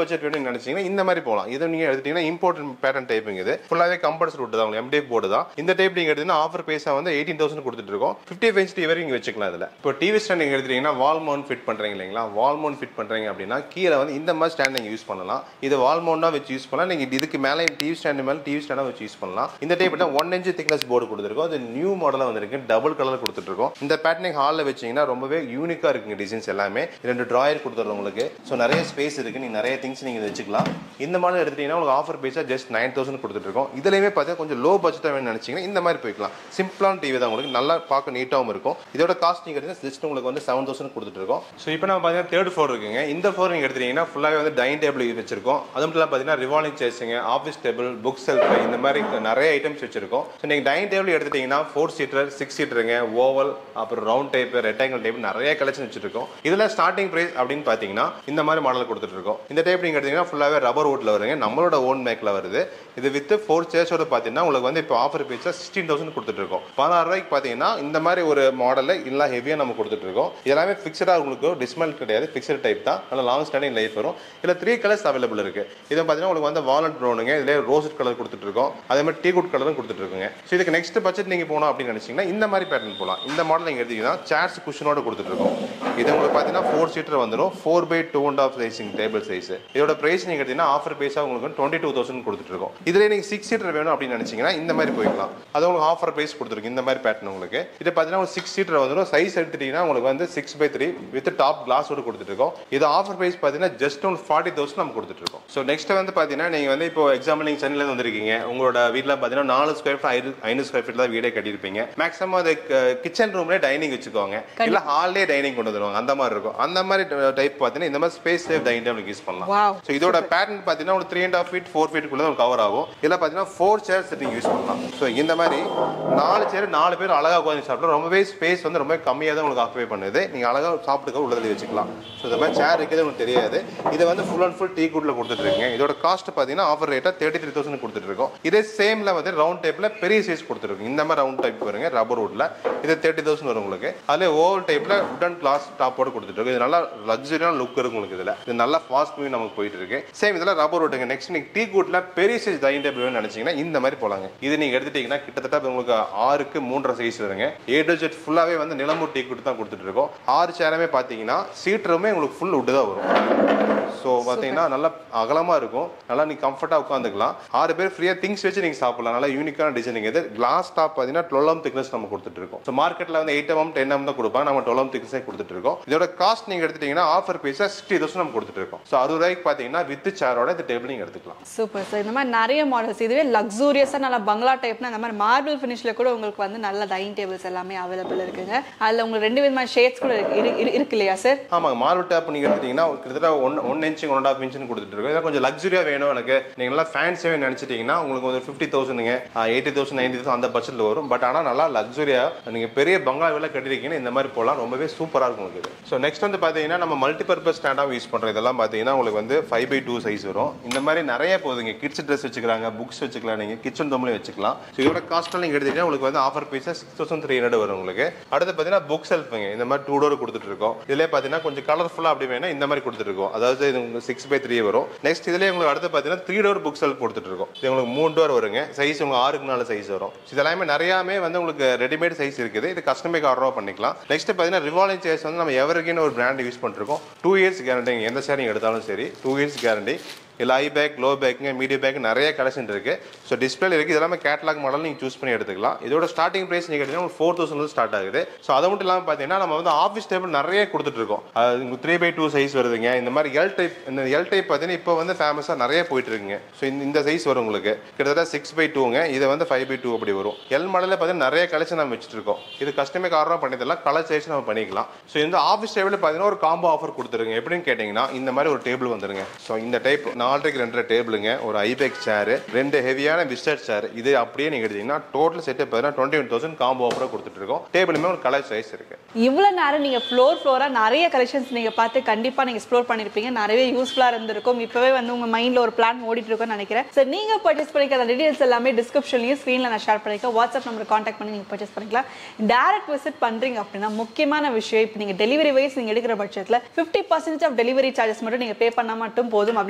அப்படின்னு நினைச்சீங்கன்னா இந்த மாதிரி போகலாம் இதை நீங்க எடுத்தீங்கன்னா இம்போர்ட் பேட்டர்ன் டைப்பிங் இது ஃபுல்லாவே கம்பல்சரி விட்டு தான் உங்களுக்கு எம்டிஎஃப் போர்டு தான் இந்த டைப் நீங்க எடுத்தீங்கன்னா ஆஃபர் பேஸா வந்து எயிட்டீன் தௌசண்ட் கொடுத்துட்டு இருக்கோம் ஃபிஃப்டி ஃபைவ் டிவி வரைக்கும் நீங்க வச்சுக்கலாம் இதுல இப்போ டிவி ஸ்டாண்ட் நீங்க எடுத்தீங்கன்னா வால் மவுண்ட் ஃபிட் பண்றீங்க இல்லைங்களா வால் மவுண்ட் ஃபிட் பண்றீங்க அப்படின்னா கீழே வந்து இந்த மாதிரி ஸ்டாண்ட் நீங்க யூஸ் பண்ணலாம் இது வால் மவுண்டா வச்சு யூஸ் பண்ணலாம் நீங்க இதுக்கு மேலே டிவி ஸ்டாண்ட் மேலே டிவி ஸ்டாண்டா வச்சு யூஸ் பண்ணலாம் இந்த type one inch thickness board கொடுத்துருக்கோம் அது நியூ மாடலா வந்திருக்கு டபுள் கலர் கொடுத்துட்டு இருக்கோம் இந்த பேட்டர்னிங் ஹாலில் வச்சீங்கன்னா ரொம்பவே யூனிக்கா இருக்குங்க டிசைன்ஸ் எல்லாமே ரெண்டு டிராயர் கொடுத்துருவோம் உங்களுக்கு ஸோ நிறைய ஸ்பேஸ் இருக்கு நீங்க நிறைய திங்ஸ் நீங்க இதை வச்சுக்கலாம் இந்த மாடல் எடுத்துட்டீங்கன்னா உங்களுக்கு ஆஃபர் பேஸா ஜஸ்ட் நைன் தௌசண்ட் கொடுத்துட்டு இருக்கோம் இதுலயுமே பார்த்தீங்கன்னா கொஞ்சம் லோ பட்ஜெட்டாக வேணும்னு நினைச்சீங்கன்னா இந்த மாதிரி போய்க்கலாம் சிம்பிளான டிவி தான் உங்களுக்கு நல்லா பார்க்க நீட்டாகவும் இருக்கும் இதோட காஸ்ட் நீங்க எடுத்தீங்கன்னா ஜஸ்ட் உங்களுக்கு வந்து செவன் தௌசண்ட் கொடுத்துட்டு இருக்கோம் ஸோ இப்போ நம்ம பார்த்தீங்கன்னா தேர்ட் ஃப்ளோர் இருக்குங்க இந்த ஃப்ளோர் நீங்க எடுத்துட்டீங்கன்னா ஃபுல்லாகவே வந்து டைனிங் டேபிள் வச்சிருக்கோம் அது மட்டும் இல்லாமல் பார்த்தீங்கன்னா ரிவால்விங் சேர்ஸுங்க ஆஃபீஸ் டேபிள் புக் செல்ஃப் இந்த மாதிரி நிறைய ஐட்டம்ஸ் வச்சிருக்கோம் ஸோ நீங்கள் டைனிங் டேபிள் எடுத்துட்டீங்கன்னா ஃபோர் சீட்டர் சிக்ஸ் சீட்டருங்க ஓவல் அப்புறம் ரவுண்ட் டைப் ரெக்டாங்கிள் டைப் நிறைய கலெக்ஷன் வச்சிருக்கோம் இதில் ஸ்டார்டிங் பிரைஸ் அப்படின்னு பார்த்தீங்கன்னா இந்த மாதிரி மாடல் கொடுத்துட்டு இருக்கோம் இந்த டைப் நீங்கள் எடுத்தீங்கன்னா ஃபுல்லாகவே ரப்பர் வுட்ல வருங்க நம்மளோட ஓன் மேக்கில் வருது இது வித் ஃபோர் சேர்ஸோட பார்த்தீங்கன்னா உங்களுக்கு வந்து இப்போ ஆஃபர் பேச்சா சிக்ஸ்டீன் தௌசண்ட் கொடுத்துட்டு இருக்கோம் பதினாறு ரூபாய்க்கு பார்த்தீங்கன்னா இந்த மாதிரி ஒரு மாடலில் இல்லை ஹெவியாக நம்ம கொடுத்துட்டு இருக்கோம் இதெல்லாமே ஃபிக்ஸடாக உங்களுக்கு டிஸ்மெல் கிடையாது ஃபிக்ஸட் டைப் தான் நல்ல லாங் ஸ்டாண்டிங் லைஃப் வரும் இதில் த்ரீ கலர்ஸ் அவைலபிள் இருக்கு இதை பார்த்தீங்கன்னா உங்களுக்கு வந்து வாலட் ப்ரௌனுங்க இதில் ரோஸ் கலர் கொடுத்துட்டு இருக்கோம் அதே மாதிரி டீ குட் கலரும் கொடுத்துட்டு இருக்குங்க ஸோ இதுக்கு நெக்ஸ்ட் பட்ஜெட் நீங்கள் போகணும் அப்படின்னு நினைச்சீங்கன்னா இந்த மாதிரி பேட்டர்ன் போகலாம் இந்த மாடல் நீங்கள் எடுத்தீங்கன்னா சேர்ஸ் குஷனோட கொடுத்துட்டு இருக்கோம் இது உங்களுக்கு பார்த்தீங்கன்னா ஃபோர் சீட்டர் வந்துடும் four by two and half sizing table size இதோட பிரைஸ் நீங்கள் எடுத்தீங்கன்னா ஆஃபர் பேஸாக உங்களுக்கு டுவெண்ட்டி டூ தௌசண்ட் கொடுத்துட்டு இருக்கோம் இதில் நீங்கள் சிக்ஸ் சீட்டர் வேணும் அப்படின்னு நினைச்சீங்கன்னா இந்த மாதிரி போய்க்கலாம் அது உங்களுக்கு ஆஃபர் பிரைஸ் கொடுத்துருக்கு இந்த மாதிரி பேட்டர்ன் உங்களுக்கு இது பார்த்தீங்கன்னா ஒரு சிக்ஸ் சீட்டர் வந்துடும் சைஸ் எடுத்துட்டீங்கன்னா உங்களுக்கு வந்து six by three with top கிளாஸோட கொடுத்துட்டு இருக்கோம் இது ஆஃபர் பிரைஸ் பார்த்தீங்கன்னா ஜஸ்ட் ஒன் ஃபார்ட்டி தௌசண்ட் நம்ம கொடுத்துட்டு இருக்கோம் ஸோ நெக்ஸ்ட் வந்து பார்த்தீங்கன்னா நீங்கள் வந்து இப்போ எக்ஸாம்பிள் நீங்கள் சென்னையில வந்திருக்கீங்க உங்களோட வீட்டில் பார்த்தீங்கன்னா நாலு ஸ்கொயர் ஃபீட் ஐநூறு ஐநூறு ஸ்கொயர் ஃபீட் தான் வீடே கட்டியிருப்பீங்க மேக்ஸிமம் அது கிச்சன் ரூம்லேயே டைனிங் வச்சுக்கோங்க இல்லை ஹால்லே டைனிங் கொண்டு வந்துருவாங்க அந்த மாதிரி இருக்கும் அந்த மாதிரி டைப் பார்த்தீங்கன்னா இந்த மாதிரி space save dining table use பண்ணலாம் Wow. ஸோ இதோட பேட்டர்ன் பார்த்தீங்கன்னா ஒரு three and half feet four ஃபீட்டுக்குள்ள தான் கவர் ஆகும் இதில் பார்த்தீங்கன்னா ஃபோர் சேர்ஸ் நீங்கள் யூஸ் பண்ணலாம் ஸோ இந்த மாதிரி நாலு சேர் நாலு பேர் அழகாக உட்காந்து சாப்பிட்டா ரொம்பவே ஸ்பேஸ் வந்து ரொம்ப கம்மியாக தான் உங்களுக்கு ஆக்குபை பண்ணுது நீங்கள் அழகாக சாப்பிட்டுக்க உள்ளதில் வச்சுக்கலாம் ஸோ இந்த மாதிரி சேர் இருக்குது உங்களுக்கு தெரியாது இதை வந்து ஃபுல் அண்ட் ஃபுல் டீ குட்ல கொடுத்துட்டு இருக்கீங்க இதோட காஸ்ட் பார்த்தீங்கன்னா ஆஃபர் ரேட்டாக தேர்ட்டி த்ரீ தௌசண்ட் கொடுத்துட்டு இருக்கோம் இதே சேம்ல வந்து ரவுண்ட் டைப்பில் பெரிய சைஸ் கொடுத்துருக்கோம் இந்த மாதிரி ரவுண்ட் டைப் வருங்க ரப்பர் வுட்ல இது தேர்ட்டி தௌசண்ட் வரும் உங்களுக்கு அதில் ஓவல் டைப்பில் உடன் கிளாஸ் டாப்போட கொடுத்துட்டு இருக்கோம் இது நல்லா லக்ஸரியான லுக் இருக்கும் உங்களுக்கு இதில் இது நல்லா ஃபாஸ்ட் மூவி நமக்கு போயிட்டு இருக்கு சேம் இதில் ரப்பர் வுட்டுங்க நெக்ஸ்ட் நீங்கள் டீ குட்ல பெரிய சைஸ் டைனிங் டேபிள் வேணும்னு நினைச்சீங்கன்னா இந்த மாதிரி போலாங்க இது நீங்க எடுத்துட்டீங்கன்னா கிட்டத்தட்ட உங்களுக்கு ஆறுக்கு மூன்றரை சைஸ் வருங்க ஏ டு ஜெட் ஃபுல்லாவே வந்து நிலம்பூர் டீ குட் தான் கொடுத்துட்டு இருக்கோம் ஆறு சேரமே பார்த்தீங்கன்னா சீட்டருமே உங்களுக்கு ஃபுல் உட்டு தான் வரும் ஸோ பார்த்தீங்கன்னா நல்லா அகலமா இருக்கும் நல்லா நீ கம்ஃபர்ட்டாக உட்காந்துக்கலாம் ஆறு பேர் ஃப்ரீயாக திங்ஸ் வச்சு நீங்க சாப்பிடலாம் நல்லா யூனிக்கான டிசைனிங் இது கிளாஸ் டாப் பார்த்தீங்கன்னா டுவெல் திக்னஸ் நம்ம கொடுத்துட்டு இருக்கோம் ஸோ மார்க்கெட்டில் வந்து எயிட் எம் டென் எம் தான் கொடுப்பாங்க நம்ம டுவெல் திக்னஸே கொடுத்துட்டு இருக்கோம் இதோட காஸ்ட் நீங்க எடுத்துட்டீங்கன்னா ஆஃபர் பேஸா சிக்ஸ்டி தௌசண்ட் நம்ம கொடுத்துட்டு இருக்கோம் ஸோ அறுபது ரூபாய்க்கு பார்த்தீங்கன்னா வித் சேரோட இந்த டேபிள் நீங்க எடுத்துக்கலாம் சூப்பர் சார் இந்த மாதிரி நிறைய மாடல்ஸ் இதுவே லக்ஸூரியஸாக நல்ல பங்களா டைப்னா இந்த மாதிரி மார்பிள் ஃபினிஷ்ல கூட உங்களுக்கு வந்து நல்ல டைனிங் டேபிள்ஸ் எல்லாமே அவைலபிள் இருக்குங்க அதில் உங்களுக்கு ரெண்டு விதமான ஷேட்ஸ் கூட இருக்கு- இரு- இரு- இருக்கு இல்லையா சார் ஆமாங்க மார்பிள் டேப் நீங்க எடுத்துட்டீங்கன்னா கிட்டத்தட்ட one one inch one and half inch கொடுத்துட்டு இருக்கோம் இதை கொஞ்சம் லக்ஸரியா வேணும் எனக்கு நீங்க நல்லா ஃபேன்ஸியாக நினைச்சிட்டீங்கன்னா உங்களுக்கு வந்து ஃபிஃப்டி தௌசண்ட்ங்க எயிட்டி தௌசண்ட் நைன்டி தௌசண்ட் அந்த பட்ஜெட்ல வரும் பட் ஆனால் நல்லா லக்ஸரியா நீங்க பெரிய பங்களா வேலை கட்டிருக்கீங்கன்னா இந்த மாதிரி போகலாம் ரொம்பவே சூப்பரா இருக்கும் உங்களுக்கு ஸோ நெக்ஸ்ட் வந்து பாத்தீங்கன்னா நம்ம மல்டிபர்பஸ் ஸ்டாண்டாக யூஸ் பண்றோம் இதெல்லாம் பாத்தீங்கன்னா உங்களுக்கு வந்து ஃபைவ் பை டூ சைஸ் வரும் இந்த மாதிரி நிறைய போகுதுங்க கிட்ஸ் ட்ரெஸ் வச்சுக்கிறாங்க புக்ஸ் வச்சுக்கலாம் நீங்க கிச்சன் தம்லையும் வச்சுக்கலாம் ஸோ இதோட காஸ்ட் நீங்க எடுத்துட்டீங்கன்னா உங்களுக்கு வந்து offer price six thousand three hundred வரும் உங்களுக்கு அடுத்து பாத்தீங்கன்னா புக் செல்ஃபுங்க இந்த மாதிரி டூ டோர் கொடுத்துட்டு இருக்கோம் இதுலேயே பாத்தீங்கன்னா கொஞ்சம் கலர்ஃபுல்லா அப்படி வேணும் இந்த மாதிரி கொடுத்துட்டு இருக்கோம் அதாவது இது உங்களுக்கு சிக்ஸ் பை த்ரீ வரும் நெக்ஸ்ட் இதுலேயே உங்களுக்கு அடுத்து பாத்தீங்கன்னா த்ரீ டோர் புக் செல்ஃப் கொடுத்துட்டு இருக்கோம் இது உங்களுக்கு மூணு டோர் வருங்க சைஸ் உங்களுக்கு ஆறுக்கு நாலு சைஸ் வரும் இது எல்லாமே நிறையாமே வந்து உங்களுக்கு ரெடிமேட் சைஸ் இருக்குது இது கஸ்டமைக் ஆர்டராக பண்ணிக்கலாம் நெக்ஸ்ட் பாத்தீங்கன்னா ரிவால்விங் சேர்ஸ் வந்து நம்ம எவருக்குன்னு ஒரு பிராண்ட் யூஸ் பண்ணிருக்கோம் டூ இயர்ஸ் கேரண்டி எந்த சேர் நீங்க எடுத்தாலும் சரி டூ இயர்ஸ் கேரண்டி இல்லை ஐ பேக் லோ பேக்குங்க மீடியம் பேக் நிறைய கலெக்ஷன் இருக்கு ஸோ டிஸ்பிளே இருக்கு இதெல்லாமே கேட்லாக் மாடல் நீங்கள் சூஸ் பண்ணி எடுத்துக்கலாம் இதோட ஸ்டார்டிங் பிரைஸ் நீங்கள் எடுத்தீங்கன்னா ஃபோர் தௌசண்ட் ஸ்டார்ட் ஆகுது ஸோ அது மட்டும் இல்லாமல் பார்த்தீங்கன்னா நம்ம வந்து ஆஃபீஸ் டேபிள் நிறைய கொடுத்துட்டு இருக்கோம் அது த்ரீ பை டூ சைஸ் வருதுங்க இந்த மாதிரி எல் டைப் இந்த எல் டைப் பார்த்தீங்கன்னா இப்போ வந்து ஃபேமஸாக நிறைய போயிட்டு இருக்குங்க ஸோ இந்த இந்த சைஸ் வரும் உங்களுக்கு கிட்டத்தட்ட சிக்ஸ் பை டூங்க இது வந்து ஃபைவ் பை டூ அப்படி வரும் எல் மாடலில் பார்த்தீங்கன்னா நிறைய கலெக்ஷன் நம்ம வச்சுட்டு இருக்கோம் இது கஸ்டமைக் ஆர்டராக பண்ணி தரலாம் கலர் சைஸ் நம்ம பண்ணிக்கலாம் ஸோ இந்த ஆஃபீஸ் டேபிள் பார்த்தீங்கன்னா ஒரு காம்போ ஆஃபர் கொடுத்துருங்க எப்படின்னு கேட்டிங்கன்னா இந்த மாதிரி ஒரு டேபிள் வந்துருங்க ஸோ இந்த டைப் நாலரைக்கு ரெண்டரை டேபிளுங்க ஒரு ஐபேக் சேர் ரெண்டு ஹெவியான விஸ்டர் சேர் இது அப்படியே நீங்கள் எடுத்தீங்கன்னா டோட்டல் செட்டப் பார்த்தீங்கன்னா டுவெண்ட்டி ஒன் தௌசண்ட் காம்போ ஆஃபராக கொடுத்துட்டு இருக்கோம் டேபிளுமே ஒரு கலர் சைஸ் இருக்கு இவ்வளவு நேரம் நீங்க ஃப்ளோர் ஃப்ளோரா நிறைய கலெக்ஷன்ஸ் நீங்க பார்த்து கண்டிப்பா நீங்க எக்ஸ்ப்ளோர் பண்ணிருப்பீங்க நிறைய யூஸ்ஃபுல்லா இருந்திருக்கும் இப்பவே வந்து உங்க மைண்ட்ல ஒரு பிளான் ஓடிட்டு இருக்கும்னு நினைக்கிறேன் சார் நீங்க பர்ச்சேஸ் பண்ணிக்க அந்த டீடைல்ஸ் எல்லாமே டிஸ்கிரிப்ஷன்லயும் ஸ்க்ரீன்ல நான் ஷேர் பண்ணிருக்கேன் வாட்ஸ்அப் நம்பர் கான்டாக்ட் பண்ணி நீங்க பர்ச்சேஸ் பண்ணிக்கலாம் டேரக்ட் விசிட் பண்றீங்க அப்படின்னா முக்கியமான விஷயம் இப்போ நீங்க டெலிவரி வைஸ் நீங்க எடுக்கிற பட்சத்துல 50% பர்சன்டேஜ் ஆஃப் டெலிவரி சார்ஜஸ் மட்டும் நீங்க பே பண்ணா மட்டும் போதும் அப்படின்ற மாதிரி ஒரு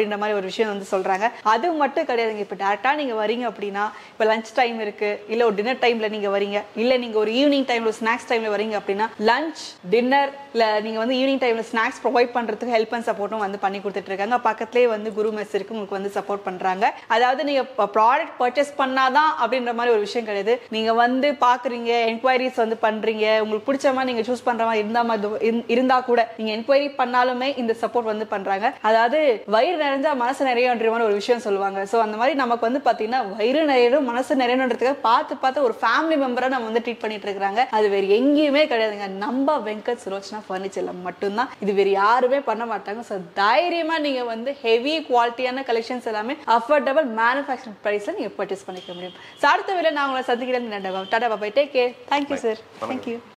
விஷயம் வந்து சொல்றாங்க அது மட்டும் கிடையாதுங்க இப்போ டேரக்டா நீங்க வரீங்க அப்படின்னா இப்போ லஞ்ச் டைம் இருக்கு இல்ல ஒரு டின்னர் டைம்ல நீங்க வரீங்க இல்ல நீங்க ஒரு ஈவினிங் டைம்ல ஸ்நாக்ஸ் டைம்ல வரீங்க அப்படின்னா லஞ்ச் டின்னர் இல்ல நீங்க வந்து ஈவினிங் டைம்ல ஸ்நாக்ஸ் ப்ரொவைட் பண்றதுக்கு ஹெல்ப் அண்ட் சப்போர்ட்டும் வந்து பண்ணி கொடுத்துட்டு இருக்காங்க பக்கத்துலேயே வந்து குரு மெஸ் இருக்கு உங்களுக்கு வந்து சப்போர்ட் பண்றாங்க அதாவது நீங்க ப்ராடக்ட் பர்ச்சேஸ் பண்ணாதான் அப்படின்ற மாதிரி ஒரு விஷயம் கிடையாது நீங்க வந்து பாக்குறீங்க என்கொயரிஸ் வந்து பண்றீங்க உங்களுக்கு பிடிச்ச மாதிரி நீங்க சூஸ் பண்ற மாதிரி இருந்தா மாதிரி இருந்- இருந்தா கூட நீங்க என்கொயரி பண்ணாலுமே இந்த சப்போர்ட் வந்து பண்றாங்க அதாவது வயிறு நிறைஞ்சா மனசு நிறையன்ற மாதிரி ஒரு விஷயம் சொல்லுவாங்க சோ அந்த மாதிரி நமக்கு வந்து பாத்தீங்கன்னா வயிறு நிறையணும் மனசு நிறையணுன்றதுக்காக பார்த்து பார்த்து ஒரு ஃபேமிலி மெம்பரா நம்ம வந்து ட்ரீட் பண்ணிட்டு இருக்காங்க அது வேற எங்கேயுமே கிடையாதுங்க நம்ம வெங்கட் சுலோச்சனா ஃபர்னிச்சர்ல மட்டும்தான் இது வேற யாருமே பண்ண மாட்டாங்க ஸோ தைரியமா நீங்க வந்து ஹெவி குவாலிட்டியான கலெக்ஷன்ஸ் எல்லாமே அஃபோர்டபுள் மேனுஃபேக்சரிங் ப்ரைஸ்ல நீங்க பர்ச்சேஸ் பண்ணிக்க முடியும் ஸோ அடுத்த வேலை நான் உங்களை சந்திக்கிறேன் tata bye bye take care thank you sir thank you